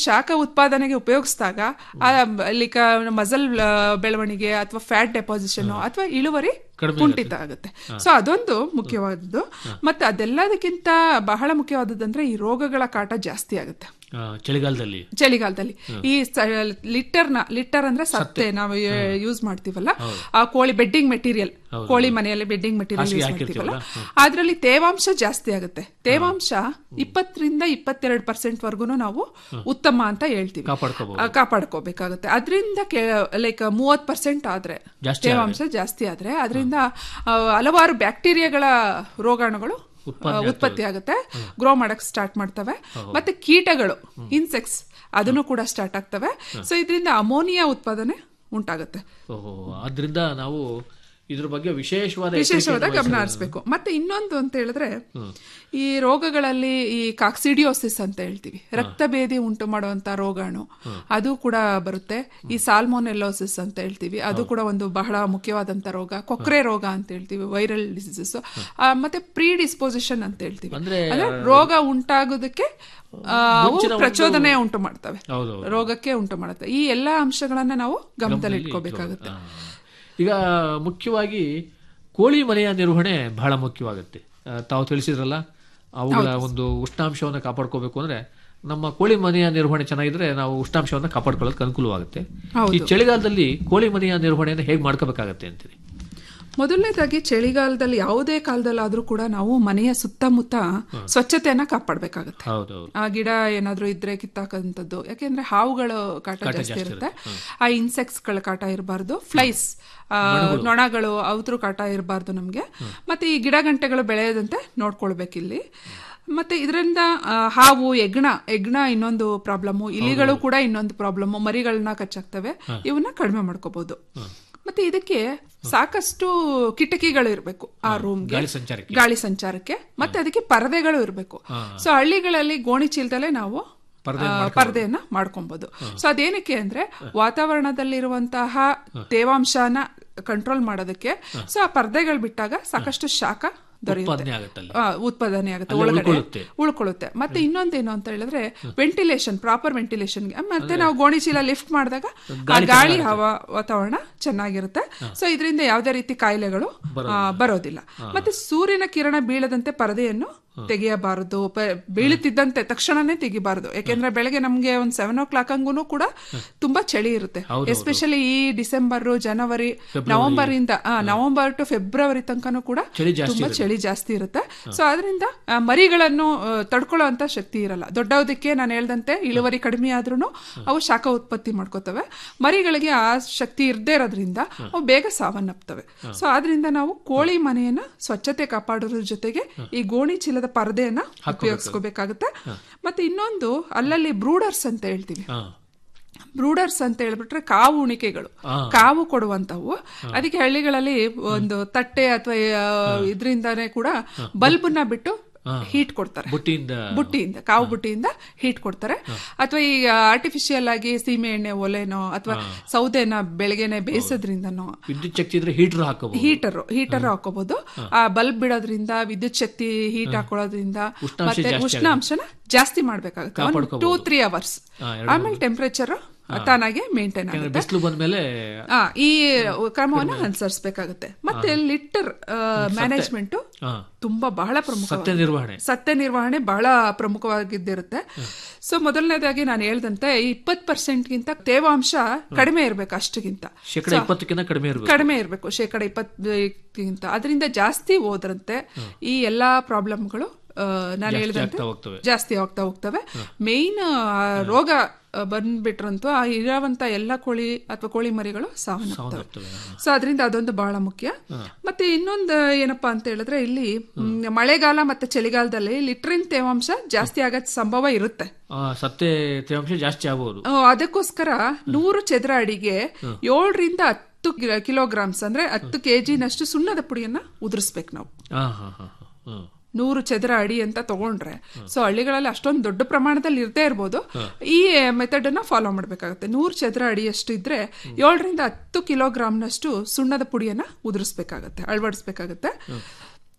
ಶಾಖ ಉತ್ಪಾದನೆಗೆ ಉಪಯೋಗಿಸಿದಾಗ ಲೈಕ್ ಮಸಲ್ ಬೆಳವಣಿಗೆ ಅಥವಾ ಫ್ಯಾಟ್ ಡೆಪಾಸಿಷನ್ ಅಥವಾ ಇಳುವರಿ
ಕಡಿಮೆ
ಕುಂಠಿತ ಆಗುತ್ತೆ ಸೊ ಅದೊಂದು ಮುಖ್ಯವಾದದ್ದು ಮತ್ತೆ ಅದೆಲ್ಲದಕ್ಕಿಂತ ಬಹಳ ಮುಖ್ಯವಾದದ್ದಂದ್ರೆ ಈ ರೋಗಗಳ ಕಾಟ ಜಾಸ್ತಿ ಆಗುತ್ತೆ
ಆ, ಚಳಿಗಾಲದಲ್ಲಿ
ಚಳಿಗಾಲದಲ್ಲಿ ಈ ಲಿಟ್ಟರ್ನ ಲಿಟ್ಟರ್ ಅಂದ್ರೆ ಸತ್ತೆ ನಾವು ಯೂಸ್ ಮಾಡ್ತೀವಲ್ಲ ಆ ಕೋಳಿ ಬೆಡ್ಡಿಂಗ್ ಮೆಟೀರಿಯಲ್
ಹೌದು.
ಕೋಳಿ ಮನೆಯಲ್ಲಿ ಬೆಡ್ಡಿಂಗ್ ಮೆಟೀರಿಯಲ್
ಹಾಸಿಗೆ
ಯೂಸ್
ಹಾಕಿರ್ತೀವಲ್ಲ?
ಮಾಡ್ತೀವಲ್ಲ ಅದ್ರಲ್ಲಿ ತೇವಾಂಶ ಜಾಸ್ತಿ ಆಗುತ್ತೆ ತೇವಾಂಶ ಇಪ್ಪತ್ತರಿಂದ ಇಪ್ಪತ್ತೆರಡು ಪರ್ಸೆಂಟ್ ವರ್ಗು ನಾವು ಉತ್ತಮ ಅಂತ ಹೇಳ್ತೀವಿ
ಕಾಪಾಡ್ಕೋಬಹುದು.
ಆ, ಕಾಪಾಡ್ಕೋಬೇಕಾಗುತ್ತೆ ಅದರಿಂದ ಲೈಕ್ ಮೂವತ್ ಪರ್ಸೆಂಟ್ ಆದ್ರೆ
ಜಾಸ್ತಿ
ತೇವಾಂಶ ಜಾಸ್ತಿ ಆದ್ರೆ ಅದರಿಂದ ಹಲವಾರು ಬ್ಯಾಕ್ಟೀರಿಯಾಗಳ ರೋಗಾಣುಗಳು
ಉತ್ಪಾದನೆ
ಆ, ಉತ್ಪತ್ತಿ ಆಗುತ್ತೆ ಗ್ರೋ ಮಾಡಕ್ ಸ್ಟಾರ್ಟ್ ಮಾಡ್ತವೆ ಮತ್ತೆ ಕೀಟಗಳು ಇನ್ಸೆಕ್ಟ್ಸ್ ಅದನ್ನು ಕೂಡ ಸ್ಟಾರ್ಟ್ ಆಗ್ತವೆ ಸೊ ಇದರಿಂದ ಅಮೋನಿಯಾ ಉತ್ಪಾದನೆ ಉಂಟಾಗುತ್ತೆ
ಓಹೋ ಆದ್ರಿಂದ ನಾವು ಇದ್ರ ಬಗ್ಗೆ ವಿಶೇಷವಾದ
ವಿಶೇಷವಾದ
ಎಚ್ಚರಿಕೆಯನ್ನು
ಗಮನ
ವಹಿಸಬೇಕು.
ಹರಿಸಬೇಕು ಮತ್ತೆ ಇನ್ನೊಂದು ಅಂತ ಹೇಳಿದ್ರೆ
ಹ್ಮ್.
ಈ ರೋಗಗಳಲ್ಲಿ ಈ ಕಾಕ್ಸಿಡಿಯೋಸಿಸ್ ಅಂತ ಹೇಳ್ತೀವಿ ರಕ್ತಭೇದಿ ಉಂಟು ಮಾಡುವಂತ ರೋಗಾಣು ಅದು ಕೂಡ ಬರುತ್ತೆ ಈ ಸಾಲ್ಮೋನೆಲ್ಲೋಸಿಸ್ ಅಂತ ಹೇಳ್ತೀವಿ ಅದು ಕೂಡ ಒಂದು ಬಹಳ ಮುಖ್ಯವಾದಂತ ರೋಗ ಕೊಕ್ರೆ ರೋಗ ಅಂತ ಹೇಳ್ತೀವಿ ವೈರಲ್ ಡಿಸೀಸಸ್ ಮತ್ತೆ ಪ್ರೀ ಡಿಸ್ಪೋಸಿಷನ್ ಅಂತ ಹೇಳ್ತೀವಿ
ಅಂದ್ರೆ
ಅಂದ್ರೆ ರೋಗ ಉಂಟಾಗೋದಕ್ಕೆ ಆ, ಅವು
ಮುಂಚಿನ ಒಂದು-
ಪ್ರಚೋದನೆ ಉಂಟು ಮಾಡ್ತವೆ
ಹೌದು, ಹೌದು.
ರೋಗಕ್ಕೆ ಉಂಟು ಮಾಡುತ್ತೆ ಈ ಎಲ್ಲಾ ಅಂಶಗಳನ್ನ ನಾವು ಗಮನದಲ್ಲಿ
ಗಮನದಲ್ಲಿ
ಇಟ್ಕೋಬೇಕಾಗುತ್ತೆ
ಇಟ್ಕೋಬೇಕು. ಈಗ ಮುಖ್ಯವಾಗಿ ಕೋಳಿ ಮನೆಯ ನಿರ್ವಹಣೆ ಬಹಳ ಮುಖ್ಯವಾಗುತ್ತೆ ಆ, ತಾವು ತಿಳಿಸಿದ್ರಲ್ಲ ಅವುಗಳ ಒಂದು ಉಷ್ಣಾಂಶವನ್ನು ಕಾಪಾಡ್ಕೋಬೇಕು ಅಂದ್ರೆ ನಮ್ಮ ಕೋಳಿ ಮನೆಯ ನಿರ್ವಹಣೆ ಚೆನ್ನಾಗಿದ್ರೆ ನಾವು ಉಷ್ಣಾಂಶವನ್ನು ಕಾಪಾಡ್ಕೊಳ್ಳೋದಕ್ಕೆ ಅನುಕೂಲವಾಗುತ್ತೆ
ಹೌದು.
ಈ ಚಳಿಗಾಲದಲ್ಲಿ ಕೋಳಿ ಮನೆಯ ನಿರ್ವಹಣೆಯನ್ನು ಹೇಗೆ ಮಾಡ್ಕೋಬೇಕಾಗತ್ತೆ ಅಂತೀರಿ
ಮೊದಲನೇದಾಗಿ ಚಳಿಗಾಲದಲ್ಲಿ ಯಾವುದೇ ಕಾಲದಲ್ಲಾದ್ರೂ ಕೂಡ ನಾವು ಮನೆಯ ಸುತ್ತಮುತ್ತ ಸ್ವಚ್ಛತೆಯನ್ನ ಕಾಪಾಡಬೇಕಾಗುತ್ತೆ
ಹೌದು ಹೌದು
ಆ ಗಿಡ ಏನಾದ್ರೂ ಇದ್ರೆ ಕಿತ್ತಾಕಂತದ್ದು ಯಾಕೆಂದ್ರೆ ಹಾವುಗಳು ಕಾಟ
ಕಾಟ
ಜಾಸ್ತಿ
ಜಾಸ್ತಿ
ಇರುತ್ತೆ
ಇರುತ್ತೆ.
ಆ ಇನ್ಸೆಕ್ಟ್ಸ್ ಗಳ ಕಾಟ ಇರಬಾರ್ದು ಫ್ಲೈಸ್ ನೊಣಗಳು ಅವ್ರ ಕಾಟ ಇರಬಾರ್ದು ನಮ್ಗೆ ಮತ್ತೆ ಈ ಗಿಡ ಗಂಟೆಗಳು ಬೆಳೆಯದಂತೆ ನೋಡ್ಕೊಳ್ಬೇಕಿಲ್ಲಿ ಮತ್ತೆ ಇದರಿಂದ ಹಾವು ಎಗ್ಣ ಎಗ್ಣ ಇನ್ನೊಂದು ಪ್ರಾಬ್ಲಮ್ ಇಲಿಗಳು ಕೂಡ ಇನ್ನೊಂದು ಪ್ರಾಬ್ಲಮ್ ಮರಿಗಳನ್ನ ಕಚ್ಚಾಕ್ತವೆ ಇವನ್ನ ಕಡಿಮೆ ಮಾಡ್ಕೋಬಹುದು ಮತ್ತೆ ಇದಕ್ಕೆ ಸಾಕಷ್ಟು ಕಿಟಕಿಗಳು ಇರಬೇಕು ಆ ರೂಮ್ಗೆ
ಗಾಳಿ ಸಂಚಾರಕ್ಕೆ.
ಗಾಳಿ ಸಂಚಾರಕ್ಕೆ ಮತ್ತೆ ಅದಕ್ಕೆ ಪರದೆಗಳು ಇರಬೇಕು ಸೊ ಹಳ್ಳಿಗಳಲ್ಲಿ ಗೋಣಿ ಚೀಲದಲ್ಲೇ ನಾವು
ಪರದೆ
ಆ,
ಮಾಡ್ಕೊಬೋದು.
ಪರದೆಯನ್ನ ಮಾಡ್ಕೊಬಹುದು ಸೊ ಅದೇನಕ್ಕೆ ಅಂದ್ರೆ ವಾತಾವರಣದಲ್ಲಿರುವಂತಹ ತೇವಾಂಶನ ಕಂಟ್ರೋಲ್ ಮಾಡೋದಕ್ಕೆ ಸೊ ಆ ಪರದೆಗಳು ಬಿಟ್ಟಾಗ ಸಾಕಷ್ಟು ಶಾಖ ದೊರೆಯುತ್ತೆ
ಉತ್ಪಾದನೆ ಆಗುತ್ತಲ್ಲಿ
ಆ, ಉತ್ಪಾದನೆ ಆಗುತ್ತೆ
ಅಲ್ಲಿ
ಒಳಗಡೆ
ಉಳ್ಕೊಳ್ಳುತ್ತೆ.
ಉಳ್ಕೊಳ್ಳುತ್ತೆ ಮತ್ತೆ ಇನ್ನೊಂದೇನು ಅಂತ ಹೇಳಿದ್ರೆ ವೆಂಟಿಲೇಷನ್ ಪ್ರಾಪರ್ ವೆಂಟಿಲೇಷನ್ಗೆ ಮತ್ತೆ ನಾವು ಗೋಣಿ ಚೀಲ ಲಿಫ್ಟ್ ಮಾಡಿದಾಗ ಆ
ಗಾಳಿ
ಗಾಳಿ
ಚೆನ್ನಾಗಿರುತ್ತೆ.
ಹವಾ ವಾತಾವರಣ ಚೆನ್ನಾಗಿರುತ್ತೆ ಸೊ ಇದರಿಂದ ಯಾವುದೇ ರೀತಿ ಕಾಯಿಲೆಗಳು ಆ, ಬರೋದಿಲ್ಲ ಮತ್ತೆ ಸೂರ್ಯನ ಕಿರಣ ಬೀಳದಂತೆ ಪರದೆಯನ್ನು ತೆಗೆಯಬಾರದು ಪ- ಬೀಳುತ್ತಿದ್ದಂತೆ ತಕ್ಷಣನೇ ತೆಗಿಬಾರದು ಯಾಕೆಂದ್ರೆ ಬೆಳಗ್ಗೆ ನಮ್ಗೆ ಒಂದ್ ಸೆವೆನ್ ಓ ಕ್ಲಾಕ್ ಹಂಗೂ ಕೂಡ ತುಂಬಾ ಚಳಿ ಇರುತ್ತೆ
ಹೌದು,
ಎಸ್ಪೆಷಲಿ ಈ ಡಿಸೆಂಬರ್ ಜನವರಿ ನವೆಂಬರ್ ಇಂದ ಆ, ನವೆಂಬರ್ ಟು ಫೆಬ್ರವರಿ ತನಕನೂ ಕೂಡ
ಚಳಿ ಜಾಸ್ತಿ
ತುಂಬಾ
ಇರುತ್ತೆ.
ಚಳಿ ಜಾಸ್ತಿ ಇರುತ್ತೆ ಸೊ ಅದರಿಂದ ಆ, ಮರಿಗಳನ್ನು ಆ, ತಡ್ಕೊಳ್ಳೋ ಶಕ್ತಿ ಇರಲ್ಲ ದೊಡ್ಡದಕ್ಕೆ ನಾನು ಹೇಳ್ದಂತೆ ಇಳುವರಿ ಕಡಿಮೆ ಆದ್ರೂ ಅವು ಶಾಖ ಉತ್ಪತ್ತಿ ಮಾಡ್ಕೋತವೆ ಮರಿಗಳಿಗೆ ಆ ಶಕ್ತಿ ಇರದೇ ಇರೋದ್ರಿಂದ ಅವು ಬೇಗ ಸಾವನ್ನಪ್ತವೆ ಸೊ ಆದ್ರಿಂದ ನಾವು ಕೋಳಿ ಮನೆಯನ್ನ ಸ್ವಚ್ಛತೆ ಕಾಪಾಡೋದ್ರ ಜೊತೆಗೆ ಈ ಗೋಣಿ ಚೀಲದ ಪರದೆಯನ್ನ ಉಪಯೋಗಿಸ್ಕೋಬೇಕಾಗುತ್ತೆ ಮತ್ತೆ ಇನ್ನೊಂದು ಅಲ್ಲಲ್ಲಿ ಬ್ರೂಡರ್ಸ್ ಅಂತ ಹೇಳ್ತೀವಿ
ಹಾ
ಬ್ರೂಡರ್ಸ್ ಅಂತ ಹೇಳ್ಬಿಟ್ರೆ ಕಾವು ಉಣಿಕೆಗಳು
ಆ.
ಕಾವು ಕೊಡುವಂತವು ಅದಕ್ಕೆ ಹಳ್ಳಿಗಳಲ್ಲಿ ಒಂದು ತಟ್ಟೆ ಅಥವಾ ಇದರಿಂದಾನೇ ಕೂಡ ಬಲ್ಬ್ನ ಬಿಟ್ಟು ಹೀಟ್ ಕೊಡ್ತಾರೆ
ಬುಟ್ಟಿಯಿಂದ
ಬುಟ್ಟಿಯಿಂದ ಕಾವು ಬುಟ್ಟಿಯಿಂದ ಹೀಟ್ ಕೊಡ್ತಾರೆ ಅಥವಾ ಈ ಆರ್ಟಿಫಿಷಿಯಲ್ ಆಗಿ ಸೀಮೆ ಎಣ್ಣೆ ಒಲೆನೋ ಅಥವಾ ಸೌದೆನ ಬೆಳಗ್ಗೆನೆ ಬೇಯಿಸೋದ್ರಿಂದನೋ
ವಿದ್ಯುತ್ ಶಕ್ತಿ ಇದ್ರೆ ಹೀಟರ್ ಹಾಕಬಹುದು
ಹೀಟರ್ ಹೀಟರ್ ಹಾಕೋಬಹುದು ಆ ಬಲ್ಬ್ ಬಿಡೋದ್ರಿಂದ ವಿದ್ಯುತ್ ಶಕ್ತಿ ಹೀಟ್ ಹಾಕೊಳ್ಳೋದ್ರಿಂದ
ಉಷ್ಣಾಂಶ
ಮತ್ತೆ
ಜಾಸ್ತಿ
ಉಷ್ಣಾಂಶನ ಜಾಸ್ತಿ ಮಾಡ್ಬೇಕಾಗುತ್ತೆ ಟೂ
ಕಾಪಾಡ್ಕೋಬಹುದು.
ತ್ರೀ ಅವರ್ಸ್
ಹಾ, ಎರಡು
ಆಮೇಲೆ ಟೆಂಪರೇಚರ್ ತಾನಾಗೆ ಮೇಂಟೈನ್
ಯಾಕಂದ್ರೆ
ಆಗುತ್ತೆ
ಬಿಸಿಲು ಬಂದ್ಮೇಲೆ
ಆ, ಈ ಕ್ರಮವನ್ನು ಅನುಸರಿಸಬೇಕಾಗುತ್ತೆ ಮತ್ತೆ ಲಿಟರ್ ಮ್ಯಾನೇಜ್ಮೆಂಟ್
ಹಾ.
ತುಂಬಾ ಬಹಳ ಪ್ರಮುಖ
ಸತ್ಯ ನಿರ್ವಹಣೆ
ಸತ್ಯ ನಿರ್ವಹಣೆ ಬಹಳ ಪ್ರಮುಖವಾಗಿದ್ದಿರುತ್ತೆ ಸೊ ಮೊದಲನೇದಾಗಿ ನಾನು ಹೇಳ್ದಂತೆ ಇಪ್ಪತ್ ಪರ್ಸೆಂಟ್ ಗಿಂತ ತೇವಾಂಶ ಕಡಿಮೆ ಇರ್ಬೇಕು ಅಷ್ಟಕ್ಕಿಂತ
ಶೇಕಡ ಇಪ್ಪತ್ತಕ್ಕಿಂತ ಕಡಿಮೆ ಇರಬೇಕು
ಕಡಿಮೆ ಇರಬೇಕು ಶೇಕಡ ಇಪ್ಪತ್ತಕ್ಕಿಂತ ಅದರಿಂದ ಜಾಸ್ತಿ ಹೋದ್ರಂತೆ ಈ ಎಲ್ಲಾ ಪ್ರಾಬ್ಲಮ್ಗಳು ನಾನು
ಜಾಸ್ತಿ
ಹೇಳಿದಂತೆ
ಆಗ್ತಾ ಹೋಗ್ತವೆ.
ಜಾಸ್ತಿ ಆಗ್ತಾ ಹೋಗ್ತವೆ ಮೇನ್ ರೋಗ ಆ, ಬಂದ್ಬಿಟ್ರಂತೂ ಆ ಇರೋವಂತ ಎಲ್ಲ ಕೋಳಿ ಅಥವಾ ಕೋಳಿ ಮರಿಗಳು ಸಾವನ್ನಪ್ತವೆ
ಸಾವನ್ನಪ್ತವೆ,
ಸೊ ಅದರಿಂದ ಅದೊಂದು ಬಹಳ ಮುಖ್ಯ ಮತ್ತೆ ಇನ್ನೊಂದು ಏನಪ್ಪಾ ಅಂತ ಹೇಳಿದ್ರೆ ಇಲ್ಲಿ ಮ್, ಮಳೆಗಾಲ ಮತ್ತೆ ಚಳಿಗಾಲದಲ್ಲಿ ಲಿಟ್ರಿನ್ ತೇವಾಂಶ ಜಾಸ್ತಿ ಆಗೋ ಸಂಭವ ಇರುತ್ತೆ
ಆ, ಸತ್ತೆ ತೇವಾಂಶ ಜಾಸ್ತಿ ಆಗಬಹುದು
ಆ, ಅದಕ್ಕೋಸ್ಕರ ನೂರು ಚದರ ಅಡಿಗೆ ಏಳರಿಂದ ಹತ್ತು ಕಿಲೋ- ಕಿಲೋಗ್ರಾಮ್ಸ್ ಅಂದ್ರೆ ಹತ್ತು ಕೆಜಿನಷ್ಟು ಸುಣ್ಣದ ಪುಡಿಯನ್ನ ಉದುರಿಸ್ಬೇಕು ನಾವು
ಹಾ ಹಾ ಹಾ ಹಾ
ನೂರು ಚದರ ಅಡಿ ಅಂತ ತಗೊಂಡ್ರೆ ಸೊ ಹಳ್ಳಿಗಳಲ್ಲಿ ಅಷ್ಟೊಂದು ದೊಡ್ಡ ಪ್ರಮಾಣದಲ್ಲಿ ಇರ್ದೇ ಇರ್ಬೋದು ಈ ಮೆಥಡ್ ಅನ್ನ ಫಾಲೋ ಮಾಡ್ಬೇಕಾಗುತ್ತೆ ನೂರು ಚದರ ಅಡಿಯಷ್ಟು ಇದ್ರೆ ಏಳರಿಂದ ಹತ್ತು ಕಿಲೋಗ್ರಾಮ್ನಷ್ಟು ಸುಣ್ಣದ ಪುಡಿಯನ್ನ ಉದುರಿಸ್ಬೇಕಾಗತ್ತೆ ಅಳವಡಿಸ್ಬೇಕಾಗತ್ತೆ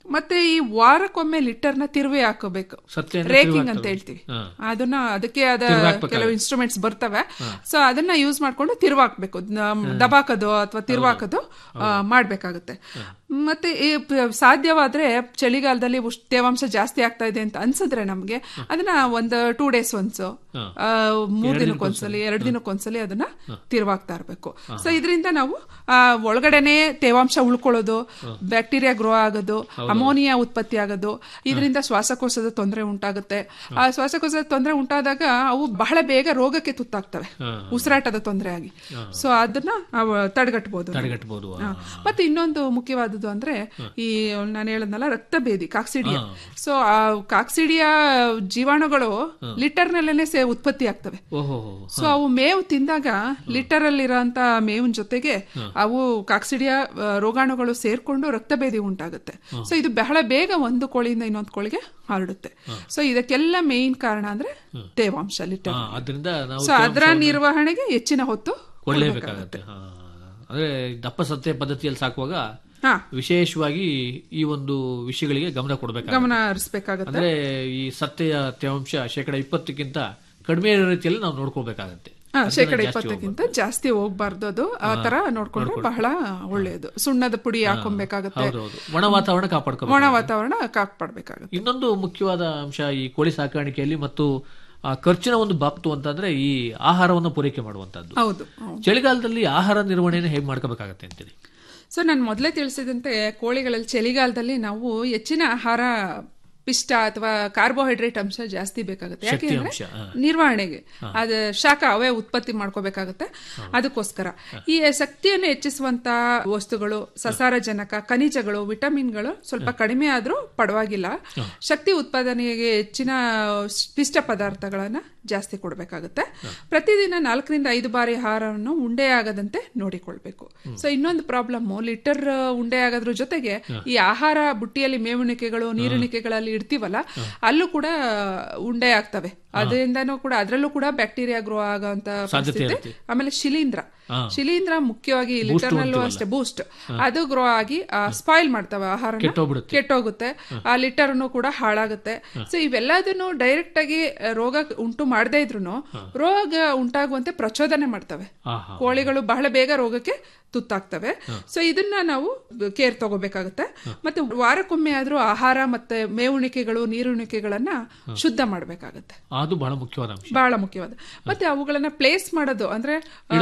ಮತ್ತೆ ಈ ವಾರಕ್ಕೊಮ್ಮೆ ಲಿಟರ್ನ ತಿರುವಿ ಹಾಕೋಬೇಕು
ಸತ್ಯನ
ರೇಕಿಂಗ್
ತಿರುವಿ
ಅಂತ
ಹಾಕ್ತಾರೆ.
ಹೇಳ್ತೀವಿ
ಹಾ.
ಅದನ್ನ ಅದಕ್ಕೆ ಆದ
ತಿರುವಿ ಹಾಕ್ಬೇಕಾಗುತ್ತೆ.
ಕೆಲವು ಇನ್ಸ್ಟ್ರೂಮೆಂಟ್ಸ್ ಬರ್ತವೆ
ಹಾ.
ಸೊ ಅದನ್ನ ಯೂಸ್ ಮಾಡ್ಕೊಂಡು ತಿರುವಾಕ್ಬೇಕು ದಬಾಕದು ಅಥವಾ ತಿರುವಾಕದು ಮಾಡ್ಬೇಕಾಗುತ್ತೆ ಮತ್ತೆ ಈ ಪ- ಸಾಧ್ಯವಾದ್ರೆ ಚಳಿಗಾಲದಲ್ಲಿ ಉಷ್ಣ ತೇವಾಂಶ ಜಾಸ್ತಿ ಆಗ್ತಾ ಇದೆ ಅಂತ ಅನ್ಸಿದ್ರೆ ನಮ್ಗೆ ಅದನ್ನ ಒಂದು ಟೂ ಡೇಸ್ ಒನ್ಸು
ಹಾ.
ಮೂರ್
ಎರಡು
ದಿನಕ್ಕೊಂದ್ಸಲಿ ಎರಡು ದಿನಕ್ಕೊಂದ್ಸಲಿ ಅದನ್ನ
ಹಾ.
ತಿರುವಾಗ್ತಾ ಇರಬೇಕು ಸೊ ಇದರಿಂದ ನಾವು ಆ, ಒಳಗಡೆನೆ ತೇವಾಂಶ ಉಳ್ಕೊಳ್ಳೋದು ಬ್ಯಾಕ್ಟೀರಿಯಾ ಗ್ರೋ ಆಗೋದು
ಹೌದು.
ಅಮೋನಿಯಾ ಉತ್ಪತ್ತಿ ಆಗೋದು ಇದರಿಂದ ಶ್ವಾಸಕೋಶದ ತೊಂದರೆ ಉಂಟಾಗುತ್ತೆ ಆ ಶ್ವಾಸಕೋಶದ ತೊಂದರೆ ಉಂಟಾದಾಗ ಅವು ಬಹಳ ಬೇಗ ರೋಗಕ್ಕೆ ತುತ್ತಾಗ್ತವೆ
ಹಾ.
ಉಸಿರಾಟದ ತೊಂದರೆ ಆಗಿ
ಹಾ.
ಸೊ ಅದನ್ನ ನಾವು ತಡೆಗಟ್ಟಬಹುದು ನಾವು.
ತಡೆಗಟ್ಟಬಹುದು
ಹಾ. ಮತ್ತೆ ಇನ್ನೊಂದು ಮುಖ್ಯವಾದದ್ದು ಅಂದ್ರೆ ಈ ನಾನು ಹೇಳದ್ನಲ್ಲ ರಕ್ತಭೇದಿ ಕಾಕ್ಸಿಡಿಯಾ
ಹಾ.
ಸೊ ಆ ಕಾಕ್ಸಿಡಿಯಾ ಜೀವಾಣುಗಳು ಲಿಟರ್ ನಲ್ಲೇನೆ ಸೇ ಉತ್ಪತ್ತಿ ಆಗ್ತವೆ
ಓಹೋ
ಸೊ ಅವು ಮೇವು ತಿಂದಾಗ ಲಿಟರ್ ಅಲ್ಲಿರೋಂತ ಮೇವಿನ ಜೊತೆಗೆ ಅವು ಕಾಕ್ಸಿಡಿಯಾ ಆ, ರೋಗಾಣುಗಳು ಸೇರ್ಕೊಂಡು ರಕ್ತಭೇದಿ ಉಂಟಾಗುತ್ತೆ ಸೊ ಇದು ಬಹಳ ಬೇಗ ಒಂದು ಕೋಳಿಯಿಂದ ಇನ್ನೊಂದು ಕೋಳಿಗೆ ಹರಡುತ್ತೆ ಸೊ ಇದಕ್ಕೆಲ್ಲ ಮೇನ್ ಕಾರಣ ಅಂದ್ರೆ ತೇವಾಂಶ ಲಿಟರ್
ಹಾ, ಅದರಿಂದ ನಾವು
ಸೊ ಅದರ
ತೇವಾಂಶವನ್ನು
ನಿರ್ವಹಣೆಗೆ ಹೆಚ್ಚಿನ ಹೊತ್ತು
ಕೊಡ್ಲೇಬೇಕಾಗತ್ತೆ ಹಾ. ಅಂದ್ರೆ ದಪ್ಪ ಸತ್ಯ ಪದ್ಧತಿಯಲ್ಲಿ ಸಾಕುವಾಗ
ಹಾ.
ವಿಶೇಷವಾಗಿ ಈ ಒಂದು ವಿಷಯಗಳಿಗೆ ಗಮನ ಕೊಡಬೇಕು
ಗಮನ ಹರಿಸ್ಬೇಕಾಗತ್ತೆ
ಅಂದ್ರೆ ಈ ಸತ್ಯೆಯ ತೇವಾಂಶ ಶೇಕಡ ಇಪ್ಪತ್ತಕ್ಕಿಂತ ಕಡಿಮೆ ಇರೋ ರೀತಿಯಲ್ಲಿ ನಾವು ನೋಡ್ಕೋಬೇಕಾಗತ್ತೆ
ಹಾ,
ಅದನ್ನ
ಶೇಕಡ
ಜಾಸ್ತಿ
ಇಪ್ಪತ್ತಕ್ಕಿಂತ ಜಾಸ್ತಿ ಹೋಗ್ಬಾರ್ದು ಅದು ಆ ತರ ನೋಡ್ಕೊಂಡ್ರೆ ಬಹಳ ಒಳ್ಳೆಯದು ಸುಣ್ಣದ ಪುಡಿ ಹಾಕೊಬೇಕಾಗತ್ತೆ
ಹೌದೌದು ಒಣ ವಾತಾವರಣ ಕಾಪಾಡ್ಕೋಬೇಕು
ಒಣ ವಾತಾವರಣ ಕಾಪಾಡ್ಬೇಕಾಗತ್ತೆ
ಇನ್ನೊಂದು ಮುಖ್ಯವಾದ ಅಂಶ ಈ ಕೋಳಿ ಸಾಕಾಣಿಕೆಯಲ್ಲಿ ಮತ್ತು ಆ ಖರ್ಚಿನ ಒಂದು ಬಾಪ್ತು ಅಂತಂದ್ರೆ ಈ ಆಹಾರವನ್ನು ಪೂರೈಕೆ ಮಾಡುವಂತದ್ದು
ಹೌದು ಹೌದು.
ಚಳಿಗಾಲದಲ್ಲಿ ಆಹಾರ ನಿರ್ವಹಣೆಯನ್ನು ಹೇಗೆ ಮಾಡ್ಕೋಬೇಕಾಗತ್ತೆ ಅಂತೀರಿ
ಸೊ ನಾನು ಮೊದಲೇ ತಿಳಿಸಿದಂತೆ ಕೋಳಿಗಳಲ್ಲಿ ಚಳಿಗಾಲದಲ್ಲಿ ನಾವು ಹೆಚ್ಚಿನ ಆಹಾರ ಪಿಷ್ಟ ಅಥವಾ ಕಾರ್ಬೋಹೈಡ್ರೇಟ್ ಅಂಶ ಜಾಸ್ತಿ ಬೇಕಾಗುತ್ತೆ ಯಾಕೆ
ಶಕ್ತಿ
ಅಂದ್ರೆ
ಅಂಶ, ಹಾ.
ನಿರ್ವಹಣೆಗೆ ಅದು ಶಾಖ ಅವೇ ಉತ್ಪತ್ತಿ ಮಾಡ್ಕೋಬೇಕಾಗುತ್ತೆ ಅದಕ್ಕೋಸ್ಕರ ಈ ಶಕ್ತಿಯನ್ನು ಹೆಚ್ಚಿಸುವಂತ ವಸ್ತುಗಳು ಸಸಾರಜನಕ ಖನಿಜಗಳು ವಿಟಮಿನ್ಗಳು ಸ್ವಲ್ಪ ಕಡಿಮೆ ಆದ್ರೂ ಪರವಾಗಿಲ್ಲ ಶಕ್ತಿ ಉತ್ಪಾದನೆಗೆ ಹೆಚ್ಚಿನ ಪಿಷ್ಟ ಪದಾರ್ಥಗಳನ್ನ ಜಾಸ್ತಿ ಕೊಡಬೇಕಾಗುತ್ತೆ ಪ್ರತಿದಿನ ನಾಲ್ಕರಿಂದ ಐದು ಬಾರಿ ಆಹಾರವನ್ನು ಉಂಡೆ ಆಗದಂತೆ ನೋಡಿಕೊಳ್ಬೇಕು ಸೊ ಇನ್ನೊಂದು ಪ್ರಾಬ್ಲಮ್ ಲಿಟರ್ ಉಂಡೆ ಆಗೋದ್ರ ಜೊತೆಗೆ ಈ ಆಹಾರ ಬುಟ್ಟಿಯಲ್ಲಿ ಮೇವುಣಿಕೆಗಳು ನೀರುಣಿಕೆಗಳಲ್ಲಿ ಇಡ್ತೀವಲ್ಲ ಅಲ್ಲೂ ಕೂಡ ಉಂಡೆ ಆಗ್ತವೆ ಅದರಿಂದನೂ ಕೂಡ ಅದರಲ್ಲೂ ಕೂಡ ಬ್ಯಾಕ್ಟೀರಿಯಾ ಗ್ರೋ ಆಗೋಂತ
ಸಾಧ್ಯತೆ
ಪರಿಸ್ಥಿತಿ
ಇರುತ್ತೆ.
ಆಮೇಲೆ ಶಿಲೀಂಧ್ರ
ಹಾ.
ಶಿಲೀಂಧ್ರ ಮುಖ್ಯವಾಗಿ
Boost
ಲಿಟರ್ ನಲ್ಲೂ
ಅಂತೀವಲ್ಲ.
ಅಷ್ಟೇ ಬೂಸ್ಟ್ ಅದು ಗ್ರೋ ಆಗಿ ಸ್ಪಾಯ್ಲ್ ಮಾಡ್ತವೆ ಆಹಾರ
ಕೆಟ್ಟೋಗ್ಬಿಡುತ್ತೆ.
ಕೆಟ್ಟೋಗುತ್ತೆ ಆ ಲಿಟರ್ನು ಕೂಡ ಹಾಳಾಗುತ್ತೆ ಸೊ ಇವೆಲ್ಲದನ್ನು ಡೈರೆಕ್ಟ್ ಆಗಿ ಆ, ರೋಗ ಉಂಟು ಮಾಡದೇ ಇದ್ರು ರೋಗ ಉಂಟಾಗುವಂತೆ ಪ್ರಚೋದನೆ ಮಾಡ್ತವೆ
ಆಹಾ.
ಕೋಳಿಗಳು ಬಹಳ ಬೇಗ ರೋಗಕ್ಕೆ ತುತ್ತಾಗ್ತವೆ ಸೊ ಇದನ್ನ ನಾವು ಕೇರ್ ತಗೋಬೇಕಾಗುತ್ತೆ ಮತ್ತೆ ವಾರಕ್ಕೊಮ್ಮೆ ಆದ್ರೂ ಆಹಾರ ಮತ್ತೆ ಮೇವುಣಿಕೆಗಳು ನೀರುಣಿಕೆಗಳನ್ನ ಶುದ್ಧ ಮಾಡ್ಬೇಕಾಗತ್ತೆ
ಅದು ಬಹಳ ಮುಖ್ಯವಾದ ಅಂಶ
ಬಹಳ ಮುಖ್ಯವಾದ ಮತ್ತೆ ಅವುಗಳನ್ನ ಪ್ಲೇಸ್ ಮಾಡೋದು ಅಂದ್ರೆ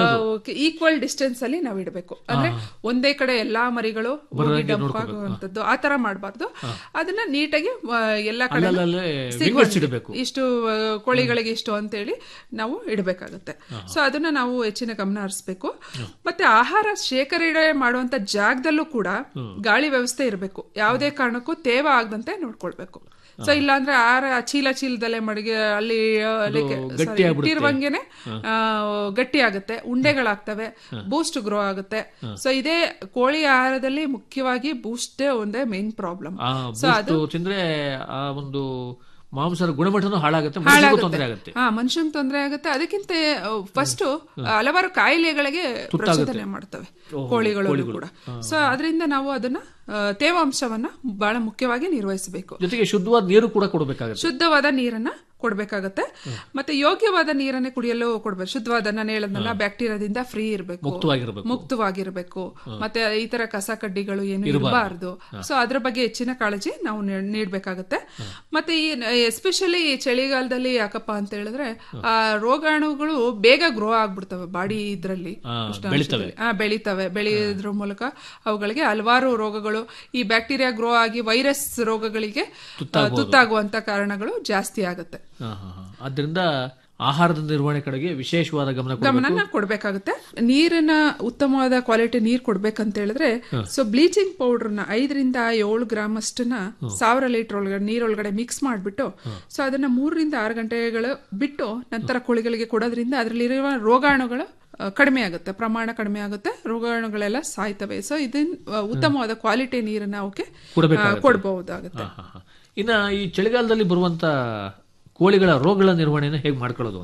ಈಕ್ವಲ್ ಡಿಸ್ಟೆನ್ಸ್ ಅಲ್ಲಿ ನಾವು ಇಡಬೇಕು ಅಂದ್ರೆ ಒಂದೇ ಕಡೆ ಎಲ್ಲಾ ಮರಿಗಳು ಹೋಗಿ
ಬರೋದಂಗೆ
ಡಂಪ್
ನೋಡ್ಕೋಬೇಕು.
ಆಗುವಂತದ್ದು ಆ ತರ ಮಾಡಬಾರ್ದು ಅದನ್ನ ನೀಟಾಗಿ ಆ, ಎಲ್ಲಾ ಕಡೆ
ಅಲ್ಲಲ್ಲೇ
ಸಿಗುವಂಗೆ
ವಿಂಗಡಿಸಿಡಬೇಕು.
ಇಷ್ಟು ಆ, ಕೋಳಿಗಳಿಗೆ ಇಷ್ಟು ಅಂತೇಳಿ ನಾವು ಇಡಬೇಕಾಗತ್ತೆ ಸೊ ಅದನ್ನ ನಾವು ಹೆಚ್ಚಿನ ಗಮನ ಹರಿಸ್ಬೇಕು ಮತ್ತೆ ಆಹಾರ ಶೇಖರಣೆ ಮಾಡುವಂತ ಜಾಗದಲ್ಲೂ ಕೂಡ ಗಾಳಿ ವ್ಯವಸ್ಥೆ ಇರಬೇಕು ಯಾವುದೇ ಕಾರಣಕ್ಕೂ ತೇವ ಆಗದಂತೆ ನೋಡ್ಕೊಳ್ಬೇಕು ಸೊ ಇಲ್ಲಾಂದ್ರೆ ಆರ ಚೀಲ ಚೀಲದಲ್ಲೇ ಮಡಿಗೆ ಅಲ್ಲಿ ಆ, like,
ಗಟ್ಟಿ
sorry,
ಆಗ್ಬಿಡುತ್ತೆ.
ಇಟ್ಟಿರುವಂಗೆನೆ ಆ, ಗಟ್ಟಿ ಆಗುತ್ತೆ ಉಂಡೆಗಳಾಗ್ತವೆ ಬೂಸ್ಟ್ ಗ್ರೋ ಆಗುತ್ತೆ ಸೊ ಇದೇ ಕೋಳಿ ಆಹಾರದಲ್ಲಿ ಮುಖ್ಯವಾಗಿ ಬೂಸ್ಟ್ ಒಂದೇ ಮೇನ್ ಪ್ರಾಬ್ಲಮ್
ಆ
ಸೊ ಅದು
ಬೂಸ್ಟ್ ತಿಂದ್ರೆ ಆ ಒಂದು ಮಾಂಸದ ಗುಣಮಟ್ಟನೂ ಹಾಳಾಗುತ್ತೆ ಮನುಷ್ಯನಿಗೂ ತೊಂದರೆ ಆಗುತ್ತೆ
ಹಾ ಮನುಷ್ಯಂಗೆ ತೊಂದರೆ ಆಗುತ್ತೆ ಅದಕ್ಕಿಂತ ಫಸ್ಟ್ ಹಲವಾರು ಕಾಯಿಲೆಗಳಿಗೆ ಪ್ರಚೋದನೆ ಮಾಡ್ತವೆ
ಓಹೋ,
ಕೋಳಿಗಳು
ಕೋಳಿಗಳು.
ಕೂಡ ಸೊ ಅದರಿಂದ ನಾವು ಅದನ್ನ ಆ, ತೇವಾಂಶವನ್ನ ಬಹಳ ಮುಖ್ಯವಾಗಿ ನಿರ್ವಹಿಸಬೇಕು
ಜೊತೆಗೆ ಶುದ್ಧವಾದ ನೀರು ಕೂಡ ಕೊಡಬೇಕಾಗುತ್ತೆ
ಶುದ್ಧವಾದ ನೀರನ್ನ ಕೊಡ್ಬೇಕಾಗತ್ತೆ ಮತ್ತೆ ಯೋಗ್ಯವಾದ ನೀರನ್ನೇ ಕುಡಿಯಲು ಕೊಡ್ಬೇಕು ಶುದ್ಧವಾದ ನಾನು ಹೇಳದ್ನಲ್ಲ ಬ್ಯಾಕ್ಟೀರಿಯಾದಿಂದ ಫ್ರೀ ಇರಬೇಕು
ಮುಕ್ತವಾಗಿರ್ಬೇಕು.
ಮುಕ್ತವಾಗಿರ್ಬೇಕು ಮತ್ತೆ ಈ ತರ ಕಸ ಕಡ್ಡಿಗಳು ಏನು
ಇರ್ಬಾರ್ದು.
ಇರಬಾರ್ದು ಸೊ ಅದ್ರ ಬಗ್ಗೆ ಹೆಚ್ಚಿನ ಕಾಳಜಿ ನಾವು ನೀ- ನೀಡ್ಬೇಕಾಗತ್ತೆ ಮತ್ತೆ ಈ ಎಸ್ಪೆಷಲಿ ಚಳಿಗಾಲದಲ್ಲಿ ಯಾಕಪ್ಪ ಅಂತ ಹೇಳಿದ್ರೆ ಆ ರೋಗಾಣುಗಳು ಬೇಗ ಗ್ರೋ ಆಗ್ಬಿಡ್ತವೆ ಬಾಡಿ ಇದ್ರಲ್ಲಿ
ಆ,
ಉಷ್ಣಾಂಶದಲ್ಲಿ.
ಬೆಳಿತವೆ.
ಆ, ಬೆಳಿತವೆ ಬೆಳೆಯೋದ್ರ ಮೂಲಕ ಅವುಗಳಿಗೆ ಹಲವಾರು ರೋಗಗಳು ಈ ಬ್ಯಾಕ್ಟೀರಿಯಾ ಗ್ರೋ ಆಗಿ ವೈರಸ್ ರೋಗಗಳಿಗೆ ಆ,
ತುತ್ತಾಗ್ಬೋದು.
ತುತ್ತಾಗುವಂತ ಕಾರಣಗಳು ಜಾಸ್ತಿ ಆಗುತ್ತೆ
ಹಾ, ಹಾ, ಹಾ. ಆದ್ರಿಂದ ಆಹಾರದ ನಿರ್ವಹಣೆ ಕಡೆಗೆ ವಿಶೇಷವಾದ ಗಮನ ಕೊಡಬೇಕು
ಗಮನನ ಕೊಡ್ಬೇಕಾಗುತ್ತೆ ನೀರಿನ ಉತ್ತಮವಾದ ಕ್ವಾಲಿಟಿ ನೀರ್ ಕೊಡ್ಬೇಕಂತ ಹೇಳಿದ್ರೆ ಸೊ ಬ್ಲೀಚಿಂಗ್ ಪೌಡರ್ನ ಐದರಿಂದ ಏಳು ಗ್ರಾಮ್ ಅಷ್ಟನ್ನ ಸಾವಿರ ಲೀಟರ್ ಒಳಗಡೆ ನೀರೊಳಗಡೆ ಮಿಕ್ಸ್ ಮಾಡ್ಬಿಟ್ಟು ಸೊ ಅದನ್ನ ಮೂರರಿಂದ ಆರು ಗಂಟೆಗಳು ಬಿಟ್ಟು ನಂತರ ಕೋಳಿಗಳಿಗೆ ಕೊಡೋದ್ರಿಂದ ಅದರಲ್ಲಿರುವ ರೋಗಾಣುಗಳು ಆ, ಕಡಿಮೆ ಆಗುತ್ತೆ ಪ್ರಮಾಣ ಕಡಿಮೆ ಆಗುತ್ತೆ ರೋಗಾಣುಗಳೆಲ್ಲ ಸಾಯ್ತವೆ ಸೊ ಇದನ್ನ ಆ, ಉತ್ತಮವಾದ ಕ್ವಾಲಿಟಿ ನೀರನ್ನ ಅವಕ್ಕೆ
ಕೊಡ್ಬೇಕಾಗತ್ತೆ.
ಕೊಡಬಹುದಾಗುತ್ತೆ
ಹಾ, ಹಾ, ಹಾ. ಇನ್ನ ಈ ಚಳಿಗಾಲದಲ್ಲಿ ಬರುವಂತ ಕೋಳಿಗಳ ರೋಗಗಳ ನಿರ್ವಹಣೆಯನ್ನು ಹೇಗೆ ಮಾಡ್ಕೊಳ್ಳೋದು ಅಂತೀರಿ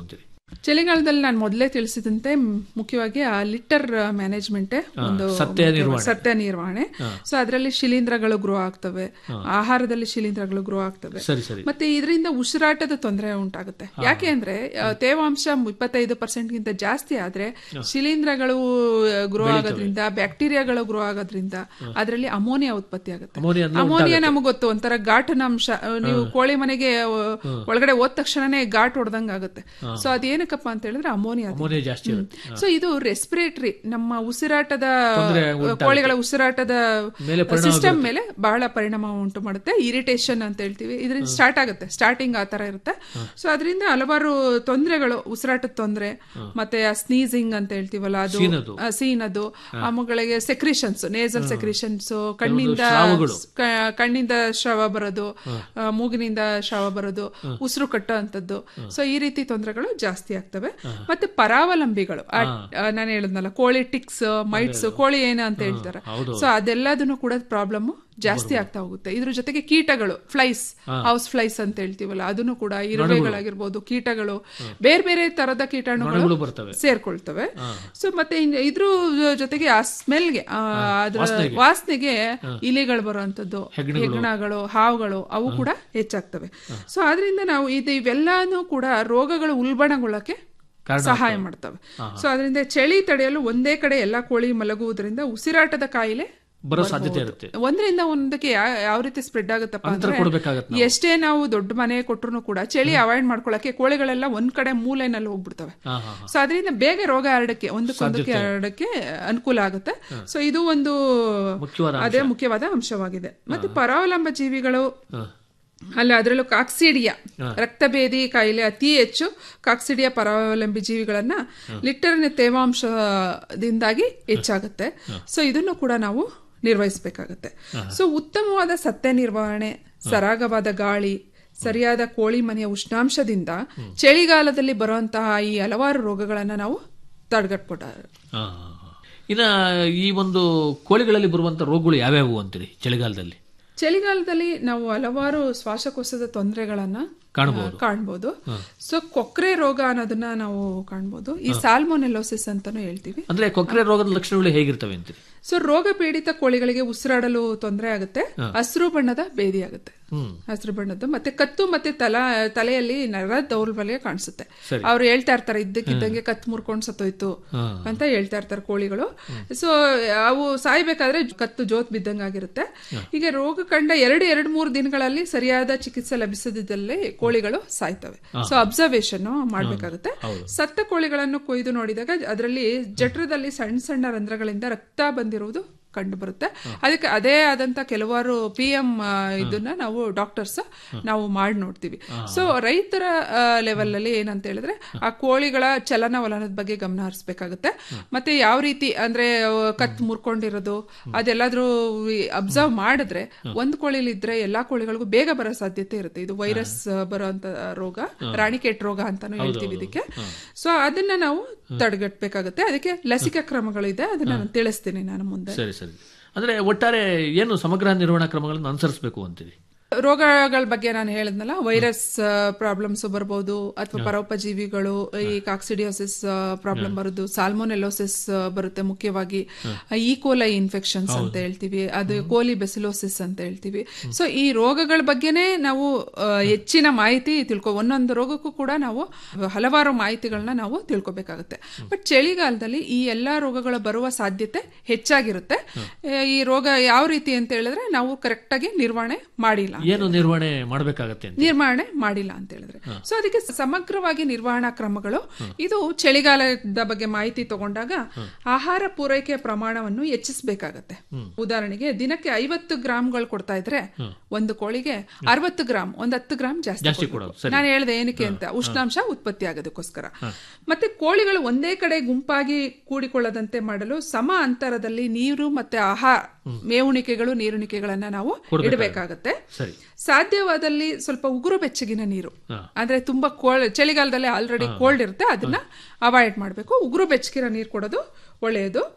ಚಳಿಗಾಲದಲ್ಲಿ ನಾನು ಮೊದಲೇ ತಿಳಿಸಿದಂತೆ ಮ್, ಮುಖ್ಯವಾಗಿ ಆ ಲಿಟರ್ ಮ್ಯಾನೇಜ್ಮೆಂಟ್
ಹಾ,
ಒಂದು
ಸತ್ಯ ನಿರ್ವಹಣೆ.
ಸತ್ಯ ನಿರ್ವಹಣೆ
ಹಾ.
ಸೊ ಅದರಲ್ಲಿ ಶಿಲೀಂಧ್ರಗಳು ಗ್ರೋ ಆಗ್ತವೆ
ಹಾ.
ಆಹಾರದಲ್ಲಿ ಶಿಲೀಂಧ್ರಗಳು ಗ್ರೋ ಆಗ್ತವೆ
ಸರಿ, ಸರಿ.
ಮತ್ತೆ ಇದರಿಂದ ಉಸಿರಾಟದ ತೊಂದರೆ ಉಂಟಾಗುತ್ತೆ ಯಾಕೆ ಅಂದ್ರೆ ಆ, ತೇವಾಂಶ ಇಪ್ಪತ್ತೈದು ಪರ್ಸೆಂಟ್ ಗಿಂತ ಜಾಸ್ತಿ ಆದ್ರೆ
ಹಾ.
ಶಿಲೀಂಧ್ರಗಳು ಗ್ರೋ
ಬೆಳೀತವೆ.
ಆಗೋದ್ರಿಂದ ಬ್ಯಾಕ್ಟೀರಿಯಾಗಳು ಗ್ರೋ ಆಗೋದ್ರಿಂದ ಅದರಲ್ಲಿ ಅಮೋನಿಯಾ ಉತ್ಪತ್ತಿ ಆಗುತ್ತೆ
ಅಮೋನಿಯಾ ಅಂದ್ರೆ
ಅಮೋನಿಯಾ
ಉಂಟಾಗುತ್ತೆ.
ನಮಗೆ ಗೊತ್ತು ಒಂಥರ ಘಾಟನ ಅಂಶ ಆ, ನೀವು
ಹಾ.
ಕೋಳಿ ಮನೆಗೆ ಆ,
ಹ್ಮ್.
ಒಳಗಡೆ ಹೋದ ತಕ್ಷಣನೇ ಘಾಟ್ ಹೊಡೆದಂಗ ಆಗುತ್ತೆ
ಹಾ.
ಸೊ ಅದೇನಕ್ಕಪ್ಪ ಅಂತ ಹೇಳಿದ್ರೆ ಅಮೋನಿಯಾ
ಅಮೋನಿಯಾ ಜಾಸ್ತಿ ಇರುತ್ತೆ ಹಾ.
ಸೊ ಇದು ರೆಸ್ಪಿರೇಟರಿ ನಮ್ಮ ಉಸಿರಾಟದ
ತೊಂದ್ರೆ ಉಂಟಾಗುತ್ತೆ.
ಕೋಳಿಗಳ ಉಸಿರಾಟದ
ಮೇಲೆ ಪರಿಣಾಮ
ಸಿಸ್ಟಮ್
ಬೀರುತ್ತೆ.
ಮೇಲೆ ಬಹಳ ಪರಿಣಾಮ ಉಂಟು ಮಾಡುತ್ತೆ ಇರಿಟೇಷನ್ ಅಂತ ಹೇಳ್ತೀವಿ ಇದರಿಂದ ಸ್ಟಾರ್ಟ್ ಆಗುತ್ತೆ ಸ್ಟಾರ್ಟಿಂಗ್ ಆ ತರ ಇರುತ್ತೆ ಸೊ ಅದರಿಂದ ಹಲವಾರು ತೊಂದರೆಗಳು ಉಸಿರಾಟದ ತೊಂದರೆ ಮತ್ತೆ ಆ ಸ್ನೀಸಿಂಗ್ ಅಂತ ಹೇಳ್ತೀವಲ್ಲ ಅದು
ಸೀನದು.
ಆ, ಸೀನದು ಅವುಗಳಿಗೆ ಸೆಕ್ರಿಷನ್ಸ್ ನೇಸಲ್ ಸೆಕ್ರಿಷನ್ಸ್ ಕಣ್ಣಿಂದ
ಸ್ರಾವಗಳು.
ಕ- ಕಣ್ಣಿಂದ ಶ್ರವ ಬರೋದು ಆ, ಮೂಗಿನಿಂದ ಶ್ರವ ಬರೋದು ಉಸಿರು ಕಟ್ಟೋ ಅಂತದ್ದು ಸೊ ಈ ರೀತಿ ತೊಂದರೆಗಳು ಜಾಸ್ತಿ ಆಗ್ತವೆ ಮತ್ತೆ ಪರಾವಲಂಬಿಗಳು ನಾನು ಹೇಳಿದ್ನಲ್ಲ ಕೋಳಿ ಟಿಕ್ಸ್ ಮೈಟ್ಸ್ ಕೋಳಿ ಏನು ಅಂತ ಹೇಳ್ತಾರೆ
ಹೌದು.
ಸೊ ಅದೆಲ್ಲದನ್ನು ಕೂಡ ಪ್ರಾಬ್ಲಮ್ ಜಾಸ್ತಿ ಆಗ್ತಾ ಹೋಗುತ್ತೆ ಇದ್ರ ಜೊತೆಗೆ ಕೀಟಗಳು ಫ್ಲೈಸ್ ಹೌಸ್ ಫ್ಲೈಸ್ ಅಂತ ಹೇಳ್ತೀವಲ್ಲ ಅದನ್ನು ಕೂಡ ಇರುವೆಗಳಾಗಿರ್ಬೋದು ಕೀಟಗಳು ಬೇರೆ ಬೇರೆ ತರದ
ನೊಣಗಳು
ಕೀಟಾಣುಗಳು
ಬರ್ತವೆ.
ಸೇರ್ಕೊಳ್ತವೆ
ಹಾ.
ಸೊ ಮತ್ತೆ ಇನ್- ಇದ್ರ ಜೊತೆಗೆ ಆ ಸ್ಮೆಲ್ಗೆ ಅದ್ರ
ವಾಸನೆಗೆ.
ವಾಸನೆಗೆ ಇಲಿಗಳು ಬರುವಂತದ್ದು
ಹೆಗ್ಣಗಳು.
ಹೆಗ್ಣಗಳು ಹಾವುಗಳು ಅವು ಕೂಡ ಹೆಚ್ಚಾಗ್ತವೆ ಸೊ ಆದ್ರಿಂದ ನಾವು ಇದು ಇವೆಲ್ಲಾನು ಕೂಡ ರೋಗಗಳು ಉಲ್ಬಣಗೊಳ್ಳಕ್ಕೆ
ಕಾರಣ
ಸಹಾಯ
ಆಗ್ತವೆ.
ಮಾಡ್ತವೆ
ಹಾ.
ಸೊ ಅದರಿಂದ ಚಳಿ ತಡೆಯಲು ಒಂದೇ ಕಡೆ ಎಲ್ಲಾ ಕೋಳಿ ಮಲಗುವುದರಿಂದ ಉಸಿರಾಟದ ಕಾಯಿಲೆ
ಬರೋ
ಬರ್ಬೋದು.
ಸಾಧ್ಯತೆ ಇರುತ್ತೆ.
ಒಂದರಿಂದ ಒಂದಕ್ಕೆ ಯಾ- ಯಾವ ರೀತಿ ಸ್ಪ್ರೆಡ್ ಆಗುತ್ತಪ್ಪ
ಅಂತರ
ಅಂದ್ರೆ
ಕೊಡ್ಬೇಕಾಗತ್ತೆ ನಾವು.
ಎಷ್ಟೇ ನಾವು ದೊಡ್ಡ ಮನೆ ಕೊಟ್ರು ಕೂಡ ಚಳಿ ಅವಾಯ್ಡ್ ಮಾಡ್ಕೊಳಕ್ಕೆ ಕೋಳಿಗಳೆಲ್ಲ ಒಂದ್ ಕಡೆ ಮೂಲೆನಲ್ಲಿ ಹೋಗ್ಬಿಡ್ತವೆ
ಹಾ, ಹಾ,
ಸೊ ಅದರಿಂದ ಬೇಗ ರೋಗ ಹರಡಕ್ಕೆ ಒಂದಕ್ಕೊಂದಕ್ಕೆ
ಸಾಧ್ಯತೆ.
ಹರಡಕ್ಕೆ ಅನುಕೂಲ ಆಗುತ್ತೆ ಸೊ ಇದು ಒಂದು
ಮುಖ್ಯವಾದ ಅಂಶ.
ಅದೇ ಮುಖ್ಯವಾದ ಅಂಶವಾಗಿದೆ ಮತ್ತೆ ಪರಾವಲಂಬ ಜೀವಿಗಳು
ಹಾ.
ಅಲ್ಲ ಅದರಲ್ಲೂ ಕಾಕ್ಸಿಡಿಯಾ
ಹಾ.
ರಕ್ತಭೇದಿ ಕಾಯಿಲೆ ಅತಿ ಹೆಚ್ಚು ಕಾಕ್ಸಿಡಿಯಾ ಪರಾವಲಂಬಿ ಜೀವಿಗಳನ್ನ ಲಿಟ್ಟರ್ನ ತೇವಾಂಶದಿಂದಾಗಿ ಹೆಚ್ಚಾಗುತ್ತೆ ಸೊ ಇದನ್ನು ಕೂಡ ನಾವು ನಿರ್ವಹಿಸಬೇಕಾಗತ್ತೆ ಸೊ ಉತ್ತಮವಾದ ಸತ್ಯ ನಿರ್ವಹಣೆ ಸರಾಗವಾದ ಗಾಳಿ ಸರಿಯಾದ ಕೋಳಿ ಮನೆಯ ಉಷ್ಣಾಂಶದಿಂದ ಚಳಿಗಾಲದಲ್ಲಿ ಬರುವಂತಹ ಈ ಹಲವಾರು ರೋಗಗಳನ್ನ ನಾವು ತಡೆಗಟ್ಕೊಟ
ಹಾ, ಹಾ, ಹಾ. ಇನ್ನ ಈ ಒಂದು ಕೋಳಿಗಳಲ್ಲಿ ಬರುವಂತ ರೋಗಗಳು ಯಾವ್ಯಾವು ಅಂತೀರಿ ಚಳಿಗಾಲದಲ್ಲಿ
ಚಳಿಗಾಲದಲ್ಲಿ ನಾವು ಹಲವಾರು ಶ್ವಾಸಕೋಶದ ತೊಂದರೆಗಳನ್ನ
ಕಾಣ್ಬೋದು.
ಆ, ಕಾಣ್ಬೋದು ಸೊ ಕೊಕ್ರೆ ರೋಗ ಅನ್ನೋದನ್ನ ನಾವು ಕಾಣ್ಬೋದು ಈ ಸಾಲ್ಮೊನೆಲೋಸಿಸ್ ಅಂತಾನು ಹೇಳ್ತೀವಿ
ಅಂದ್ರೆ ಕೊಕ್ರೆ ರೋಗದ ಲಕ್ಷಣಗಳು ಹೇಗಿರ್ತವೆ ಅಂತೀರಿ
ಸೊ ರೋಗ ಪೀಡಿತ ಕೋಳಿಗಳಿಗೆ ಉಸಿರಾಡಲು ತೊಂದರೆ ಆಗುತ್ತೆ ಹಸಿರು ಬಣ್ಣದ ಬೇದಿ ಆಗುತ್ತೆ
ಹ್ಮ್
ಹಸಿರು ಬಣ್ಣದ್ದು ಮತ್ತೆ ಕತ್ತು ಮತ್ತೆ ತಲ ತಲೆಯಲ್ಲಿ ನರ ದೌರ್ಬಲ್ಯ ಕಾಣಿಸುತ್ತೆ
ಸರಿ.
ಅವ್ರು ಹೇಳ್ತಾ ಇರ್ತಾರೆ ಇದ್ದಕ್ಕಿದ್ದಂಗೆ ಕತ್ತು ಮುರ್ಕೊಂಡು ಸತ್ತೋಯ್ತು
ಹಾ.
ಅಂತ ಹೇಳ್ತಾ ಇರ್ತಾರೆ ಕೋಳಿಗಳು ಸೊ ಅವು ಸಾಯ್ಬೇಕಾದ್ರೆ ಕತ್ತು ಜೋತ್ ಬಿದ್ದಂಗೆ ಆಗಿರುತ್ತೆ ಈಗ ರೋಗ ಕಂಡ ಎರಡು ಎರಡು ಮೂರು ದಿನಗಳಲ್ಲಿ ಸರಿಯಾದ ಚಿಕಿತ್ಸೆ ಲಭಿಸದಿದ್ದಲ್ಲಿ ಕೋಳಿಗಳು ಸಾಯ್ತವೆ ಸೊ ಅಬ್ಸರ್ವೇಷನ್ ಮಾಡ್ಬೇಕಾಗುತ್ತೆ ಸತ್ತ ಕೋಳಿಗಳನ್ನು ಕೊಯ್ದು ನೋಡಿದಾಗ ಅದರಲ್ಲಿ ಜಠರದಲ್ಲಿ ಸಣ್ಣ ಸಣ್ಣ ರಂಧ್ರಗಳಿಂದ ರಕ್ತ ಬಂದಿರುವುದು ಕಂಡು ಬರುತ್ತೆ ಅದಕ್ಕೆ ಅದೇ ಆದಂತ ಕೆಲವಾರು ಪಿ ಎಂ ಇದನ್ನ ನಾವು ಡಾಕ್ಟರ್ಸ್ ನಾವು ಮಾಡಿ ನೋಡ್ತೀವಿ ಸೊ ರೈತರ ಲೆವೆಲ್ ಅಲ್ಲಿ ಏನಂತ ಹೇಳಿದ್ರೆ ಆ ಕೋಳಿಗಳ ಚಲನವಲನದ ಬಗ್ಗೆ ಗಮನ ಹರಿಸ್ಬೇಕಾಗುತ್ತೆ ಮತ್ತೆ ಯಾವ ರೀತಿ ಅಂದ್ರೆ ಅವು ಕತ್ ಮುರ್ಕೊಂಡಿರೋದು ಅದೆಲ್ಲಾದ್ರೂ ಅಬ್ಸರ್ವ್ ಮಾಡಿದ್ರೆ ಒಂದ್ ಕೋಳಿಲಿ ಇದ್ರೆ ಎಲ್ಲಾ ಕೋಳಿಗಳಿಗೂ ಬೇಗ ಬರೋ ಸಾಧ್ಯತೆ ಇರುತ್ತೆ ಇದು ವೈರಸ್ ಬರುವಂತ ರೋಗ ರಾಣಿಕೇಟ್ ರೋಗ ಅಂತಾನು ಹೇಳ್ತೀವಿ ಇದಕ್ಕೆ ಸೊ ಅದನ್ನ ನಾವು ತಡೆಗಟ್ಟಬೇಕಾಗುತ್ತೆ ಅದಕ್ಕೆ ಲಸಿಕಾ ಕ್ರಮಗಳಿದೆ ಅದನ್ನ ನಾನು ತಿಳಿಸ್ತೀನಿ ನಾನು ಮುಂದೆ
ಸರಿ ಸರಿ ಅಂದ್ರೆ ಒಟ್ಟಾರೆ ಏನು ಸಮಗ್ರ ನಿರ್ವಹಣಾ ಕ್ರಮಗಳನ್ನು ಅನುಸರಿಸಬೇಕು ಅಂತೀರಿ
ರೋಗಗಳ ಬಗ್ಗೆ ನಾನು ಹೇಳಿದ್ನಲ್ಲ ವೈರಸ್ ಪ್ರಾಬ್ಲಮ್ಸ್ ಬರ್ಬೋದು ಅಥವಾ ಪರೋಪಜೀವಿಗಳು ಈ ಕಾಕ್ಸಿಡಿಯೋಸಿಸ್ ಪ್ರಾಬ್ಲಮ್ ಬರೋದು ಸಾಲ್ಮೋನೆಲೋಸಿಸ್ ಬರುತ್ತೆ ಮುಖ್ಯವಾಗಿ ಈಕೋಲೈ ಇನ್ಫೆಕ್ಷನ್ಸ್ ಅಂತ ಹೇಳ್ತೀವಿ ಅದು ಕೋಲಿ ಬೆಸಿಲೋಸಿಸ್ ಅಂತ ಹೇಳ್ತೀವಿ ಸೊ ಈ ರೋಗಗಳ ಬಗ್ಗೆನೇ ನಾವು ಆ, ಹೆಚ್ಚಿನ ಮಾಹಿತಿ ತಿಳ್ಕೊ ಒಂದೊಂದು ರೋಗಕ್ಕೂ ಕೂಡ ನಾವು ಹಲವಾರು ಮಾಹಿತಿಗಳನ್ನ ನಾವು ತಿಳ್ಕೊಬೇಕಾಗುತ್ತೆ ಬಟ್ ಚಳಿಗಾಲದಲ್ಲಿ ಈ ಎಲ್ಲಾ ರೋಗಗಳು ಬರುವ ಸಾಧ್ಯತೆ ಹೆಚ್ಚಾಗಿರುತ್ತೆ ಆ, ಈ ರೋಗ ಯಾವ ರೀತಿ ಅಂತ ಹೇಳಿದ್ರೆ ನಾವು ಕರೆಕ್ಟ್ ಆಗಿ ನಿರ್ವಹಣೆ ಮಾಡಿಲ್ಲ
ಏನು ನಿರ್ವಹಣೆ ಮಾಡಬೇಕಾಗತ್ತೆ ಅಂತ
ನಿರ್ವಹಣೆ ಮಾಡಿಲ್ಲ ಅಂತ ಹೇಳಿದ್ರೆ ಸೊ ಅದಕ್ಕೆ ಸಮಗ್ರವಾಗಿ ನಿರ್ವಹಣಾ ಕ್ರಮಗಳು ಇದು ಚಳಿಗಾಲದ ಬಗ್ಗೆ ಮಾಹಿತಿ ತಗೊಂಡಾಗ ಆಹಾರ ಪೂರೈಕೆಯ ಪ್ರಮಾಣವನ್ನು ಹೆಚ್ಚಿಸಬೇಕಾಗತ್ತೆ ಉದಾಹರಣೆಗೆ ದಿನಕ್ಕೆ ಐವತ್ತು ಗ್ರಾಮ್ಗಳು ಕೊಡ್ತಾ ಇದ್ರೆ ಒಂದು ಕೋಳಿಗೆ ಅರವತ್ತು ಗ್ರಾಮ್ ಒಂದ್ ಹತ್ತು ಗ್ರಾಮ್ ಜಾಸ್ತಿ
ಜಾಸ್ತಿ
ಕೊಡ್ಬೇಕು.
ಕೊಡೋದು, ಸರಿ.
ನಾನು ಹೇಳಿದೆ ಏನಕ್ಕೆ ಅಂತ ಉಷ್ಣಾಂಶ ಉತ್ಪತ್ತಿ ಆಗೋದಕ್ಕೋಸ್ಕರ ಮತ್ತೆ ಕೋಳಿಗಳು ಒಂದೇ ಕಡೆ ಗುಂಪಾಗಿ ಕೂಡಿಕೊಳ್ಳದಂತೆ ಮಾಡಲು ಸಮ ಅಂತರದಲ್ಲಿ ನೀರು ಮತ್ತೆ ಆಹಾರ ಮೇವುಣಿಕೆಗಳು ನೀರುಣಿಕೆಗಳನ್ನ ನಾವು
ಕೊಡ್ಬೇಕಾಗುತ್ತೆ.
ಇಡಬೇಕಾಗತ್ತೆ
ಸರಿ
ಸಾಧ್ಯವಾದಲ್ಲಿ ಸ್ವಲ್ಪ ಉಗುರು ಬೆಚ್ಚಗಿನ ನೀರು
ಹಾ.
ಅಂದ್ರೆ ತುಂಬಾ ಕೋಲ್ಡ್ ಚಳಿಗಾಲದಲ್ಲಿ ಆಲ್ರೆಡಿ ಕೋಲ್ಡ್ ಇರುತ್ತೆ ಅದನ್ನ ಅವಾಯ್ಡ್ ಮಾಡಬೇಕು ಉಗುರು ಬೆಚ್ಚಗಿನ ನೀರು ಕೊಡೋದು ಒಳ್ಳೆಯದು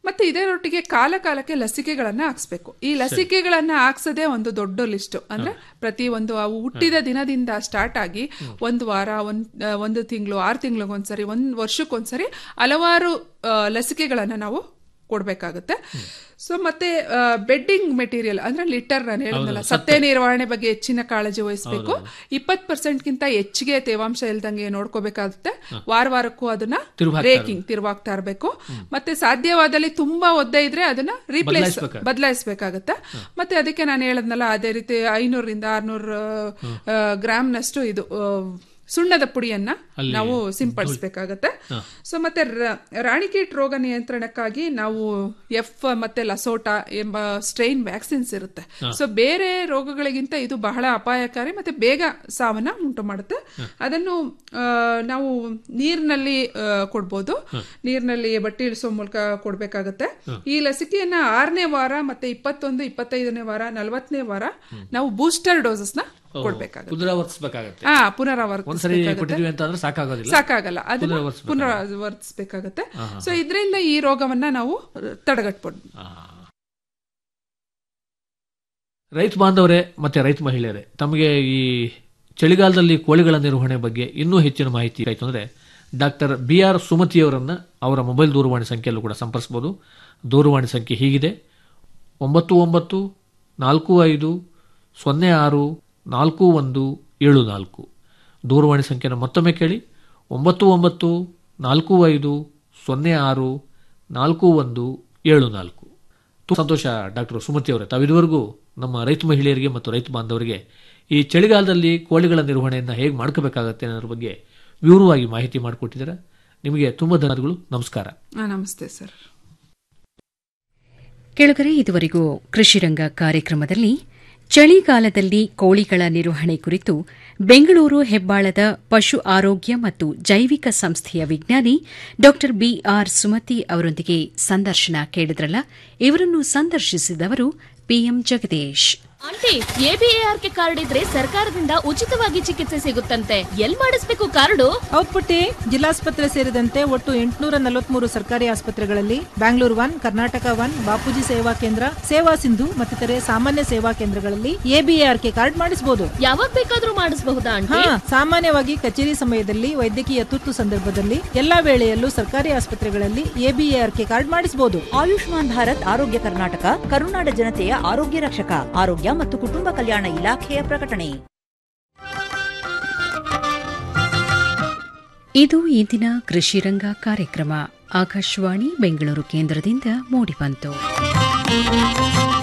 ಮತ್ತೆ ಇದರೊಟ್ಟಿಗೆ ಕಾಲ ಕಾಲಕ್ಕೆ ಲಸಿಕೆಗಳನ್ನ ಹಾಕ್ಸ್ಬೇಕು ಈ ಲಸಿಕೆಗಳನ್ನ ಹಾಕ್ಸದೆ ಒಂದು ದೊಡ್ಡ ಲಿಸ್ಟ್ ಅಂದ್ರೆ ಪ್ರತಿ ಒಂದು ಅವು ಹುಟ್ಟಿದ ದಿನದಿಂದ ಸ್ಟಾರ್ಟ್ ಆಗಿ ಒಂದು ವಾರ ಒಂದ್ ಆ, ಒಂದು ತಿಂಗಳು ಆರು ತಿಂಗಳಿಗೊಂದ್ಸರಿ ಒಂದ್ ವರ್ಷಕ್ಕೊಂದ್ಸರಿ ಹಲವಾರು ಆ, ಲಸಿಕೆಗಳನ್ನ ನಾವು ಕೊಡ್ಬೇಕಾಗುತ್ತೆ ಸೊ ಮತ್ತೆ ಬೆಡ್ಡಿಂಗ್ ಮೆಟೀರಿಯಲ್ ಅಂದ್ರೆ ಲಿಟರ್ ನಾನು ಹೇಳಿದ್ನಲ್ಲ
ಹೌದು,
ಸತ್ತೆ ನಿರ್ವಹಣೆ ಬಗ್ಗೆ ಹೆಚ್ಚಿನ ಕಾಳಜಿ ವಹಿಸಬೇಕು ಇಪ್ಪತ್ ಪರ್ಸೆಂಟ್ಗಿಂತ ಹೆಚ್ಚಿಗೆ ತೇವಾಂಶ ಇಲ್ದಂಗೆ ನೋಡ್ಕೋಬೇಕಾಗುತ್ತೆ ವಾರ ವಾರಕ್ಕೂ ಅದನ್ನ
ತಿರುವಾಕ್ತಾ
ರೇಕಿಂಗ್ ತಿರುವಾಗ್ತಾ ಇರಬೇಕು ಮತ್ತೆ ಸಾಧ್ಯವಾದಲ್ಲಿ ತುಂಬಾ ಒದ್ದೆ ಇದ್ರೆ ಅದನ್ನ ರೀಪ್ಲೇಸ್
ಬದಲಾಯಿಸ್ಬೇಕಾಗುತ್ತೆ.
ಬದಲಾಯಿಸಬೇಕಾಗತ್ತೆ ಮತ್ತೆ ಅದಕ್ಕೆ ನಾನು ಹೇಳದ್ನಲ್ಲ ಅದೇ ರೀತಿ ಐನೂರಿಂದ ಆರ್ನೂರು ಗ್ರಾಮ್ನಷ್ಟು ಇದು ಆ, ಸುಣ್ಣದ ಪುಡಿಯನ್ನ
ಅಲ್ಲಿ
ನಾವು ಸಿಂಪಡಿಸಬೇಕಾಗತ್ತೆ
ಹಾ.
ಸೊ ಮತ್ತೆ ರ- ರಾಣಿಕೇಟ್ ರೋಗ ನಿಯಂತ್ರಣಕ್ಕಾಗಿ ನಾವು ಎಫ್ ಮತ್ತೆ ಲಸೋಟ ಎಂಬ ಸ್ಟ್ರೈನ್ ವ್ಯಾಕ್ಸಿನ್ಸ್ ಇರುತ್ತೆ
ಹಾ.
ಸೊ ಬೇರೆ ರೋಗಗಳಿಗಿಂತ ಇದು ಬಹಳ ಅಪಾಯಕಾರಿ ಮತ್ತೆ ಬೇಗ ಸಾವನ್ನ ಉಂಟು ಮಾಡುತ್ತೆ ಅದನ್ನು ಆ, ನಾವು ನೀರಿನಲ್ಲಿ ಆ, ಕೊಡ್ಬೋದು ನೀರಿನಲ್ಲಿ ಬಟ್ಟೆ ಇಳಿಸೋ ಮೂಲಕ ಕೊಡ್ಬೇಕಾಗತ್ತೆ ಈ ಲಸಿಕೆಯನ್ನ ಆರನೇ ವಾರ ಮತ್ತೆ ಇಪ್ಪತ್ತೊಂದು ಇಪ್ಪತ್ತೈದನೇ ವಾರ ನಲವತ್ತನೇ ವಾರ ನಾವು ಬೂಸ್ಟರ್ ಡೋಸಸ್ ನ ಕೊಡ್ಬೇಕಾಗುತ್ತೆ
ಪುನರಾವರ್ತಿಸಬೇಕಾಗತ್ತೆ
ಹಾ
ಒಂದ್ಸರಿ
ಪುನರಾವರ್ತಿಸಬೇಕಾಗತ್ತೆ
ಕೊಟ್ಟಿದ್ವಿ ಅಂತ ಅಂದ್ರೆ ಸಾಕಾಗೋದಿಲ್ಲ
ಸಾಕಾಗಲ್ಲ ಅದನ್ನ
ಪುನರಾವರ್ತಿಸ್ಬೇಕಾಗುತ್ತೆ.
ಪುನರಾವರ್ತಿಸಬೇಕಾಗತ್ತೆ
ಹಾ, ಹಾ,
ಸೊ ಇದರಿಂದ ಈ ರೋಗವನ್ನ ನಾವು ತಡೆಗಟ್ಬೋದು
ರೈತ ಬಾಂಧವರೇ ಮತ್ತೆ ರೈತ ಮಹಿಳೆಯರೇ ತಮಗೆ ಈ ಚಳಿಗಾಲದಲ್ಲಿ ಕೋಳಿಗಳ ನಿರ್ವಹಣೆ ಬಗ್ಗೆ ಇನ್ನೂ ಹೆಚ್ಚಿನ ಮಾಹಿತಿ ಆಯಿತು ಅಂದರೆ ಡಾಕ್ಟರ್ ಬಿ ಆರ್ ಸುಮತಿಯವರನ್ನ ಅವರ ಮೊಬೈಲ್ ದೂರವಾಣಿ ಸಂಖ್ಯೆಯಲ್ಲೂ ಕೂಡ ಸಂಪರ್ಸ್ಬೋದು ದೂರವಾಣಿ ಸಂಖ್ಯೆ ಹೀಗಿದೆ ಒಂಬತ್ತು ಒಂಬತ್ತು ನಾಲ್ಕು ಐದು ಸೊನ್ನೆ ಆರು ನಾಲ್ಕು ಒಂದು ಏಳು ನಾಲ್ಕು ದೂರವಾಣಿ ಸಂಖ್ಯೆನ ಮತ್ತೊಮ್ಮೆ ಕೇಳಿ ಒಂಬತ್ತು ಒಂಬತ್ತು ನಾಲ್ಕು ಐದು ಸೊನ್ನೆ ಆರು ನಾಲ್ಕು ಒಂದು ಏಳು ನಾಲ್ಕು ತುಂಬ ಸಂತೋಷ ಡಾಕ್ಟರ್ ಸುಮತಿ ಅವರೇ ತಾವು ಇದುವರೆಗೂ ನಮ್ಮ ರೈತ ಮಹಿಳೆಯರಿಗೆ ಮತ್ತು ರೈತ ಬಾಂಧವರಿಗೆ ಈ ಚಳಿಗಾಲದಲ್ಲಿ ಕೋಳಿಗಳ ನಿರ್ವಹಣೆಯನ್ನು ಹೇಗೆ ಮಾಡ್ಕೋಬೇಕಾಗತ್ತೆ ಅನ್ನೋದ್ರ ಬಗ್ಗೆ ವಿವರವಾಗಿ ಮಾಹಿತಿ ಮಾಡಿಕೊಟ್ಟಿದ್ದೀರಾ ನಿಮಗೆ ತುಂಬ ಧನ್ಯವಾದಗಳು ನಮಸ್ಕಾರ
ಆ, ನಮಸ್ತೆ ಸರ್
ಕೆಳಗರೆ ಇದುವರೆಗೂ ಕೃಷಿರಂಗ ಕಾರ್ಯಕ್ರಮದಲ್ಲಿ ಚಳಿಗಾಲದಲ್ಲಿ ಕೋಳಿಗಳ ನಿರ್ವಹಣೆ ಕುರಿತು ಬೆಂಗಳೂರು ಹೆಬ್ಬಾಳದ ಪಶು ಆರೋಗ್ಯ ಮತ್ತು ಜೈವಿಕ ಸಂಸ್ಥೆಯ ವಿಜ್ಞಾನಿ ಡಾ ಬಿಆರ್ ಸುಮತಿ ಅವರೊಂದಿಗೆ ಸಂದರ್ಶನ ಕೇಳಿದ್ರಲ್ಲ ಇವರನ್ನು ಸಂದರ್ಶಿಸಿದವರು ಪಿಎಂ ಜಗದೀಶ್
ಆಂಟಿ ಎಬಿಎಆರ್ಕೆ ಕಾರ್ಡ್ ಇದ್ರೆ ಸರ್ಕಾರದಿಂದ ಉಚಿತವಾಗಿ ಚಿಕಿತ್ಸೆ ಸಿಗುತ್ತಂತೆ ಎಲ್ ಮಾಡಿಸ್ಬೇಕು ಕಾರ್ಡು
ಹೌದ್ ಪುಟ್ಟಿ ಜಿಲ್ಲಾಸ್ಪತ್ರೆ ಸೇರಿದಂತೆ ಒಟ್ಟು ಎಂಟುನೂರ ನಲವತ್ಮೂರು ಸರ್ಕಾರಿ ಆಸ್ಪತ್ರೆಗಳಲ್ಲಿ ಬ್ಯಾಂಗ್ಳೂರ್ ಒನ್ ಕರ್ನಾಟಕ ಒನ್ ಬಾಪೂಜಿ ಸೇವಾ ಕೇಂದ್ರ ಸೇವಾ ಸಿಂಧು ಮತ್ತಿತರೆ ಸಾಮಾನ್ಯ ಸೇವಾ ಕೇಂದ್ರಗಳಲ್ಲಿ ಎಬಿಎಆರ್ಕೆ ಕಾರ್ಡ್ ಮಾಡಿಸಬಹುದು
ಯಾವಾಗ ಬೇಕಾದ್ರೂ ಮಾಡಿಸಬಹುದಾ
ಹಾ
ಆಂಟಿ
ಸಾಮಾನ್ಯವಾಗಿ ಕಚೇರಿ ಸಮಯದಲ್ಲಿ ವೈದ್ಯಕೀಯ ತುರ್ತು ಸಂದರ್ಭದಲ್ಲಿ ಎಲ್ಲಾ ವೇಳೆಯಲ್ಲೂ ಸರ್ಕಾರಿ ಆಸ್ಪತ್ರೆಗಳಲ್ಲಿ ಎಬಿಎಆರ್ಕೆ ಕಾರ್ಡ್ ಮಾಡಿಸಬಹುದು
ಆಯುಷ್ಮಾನ್ ಭಾರತ್ ಆರೋಗ್ಯ ಕರ್ನಾಟಕ ಕರುನಾಡ ಜನತೆಯ ಆರೋಗ್ಯ ರಕ್ಷಕ ಆರೋಗ್ಯ ಮತ್ತು ಕುಟುಂಬ ಕಲ್ಯಾಣ ಇಲಾಖೆಯ ಪ್ರಕಟಣೆ
ಇದು ಇಂದಿನ ಕೃಷಿರಂಗ ಕಾರ್ಯಕ್ರಮ ಆಕಾಶವಾಣಿ ಬೆಂಗಳೂರು ಕೇಂದ್ರದಿಂದ ಮೂಡಿಬಂತು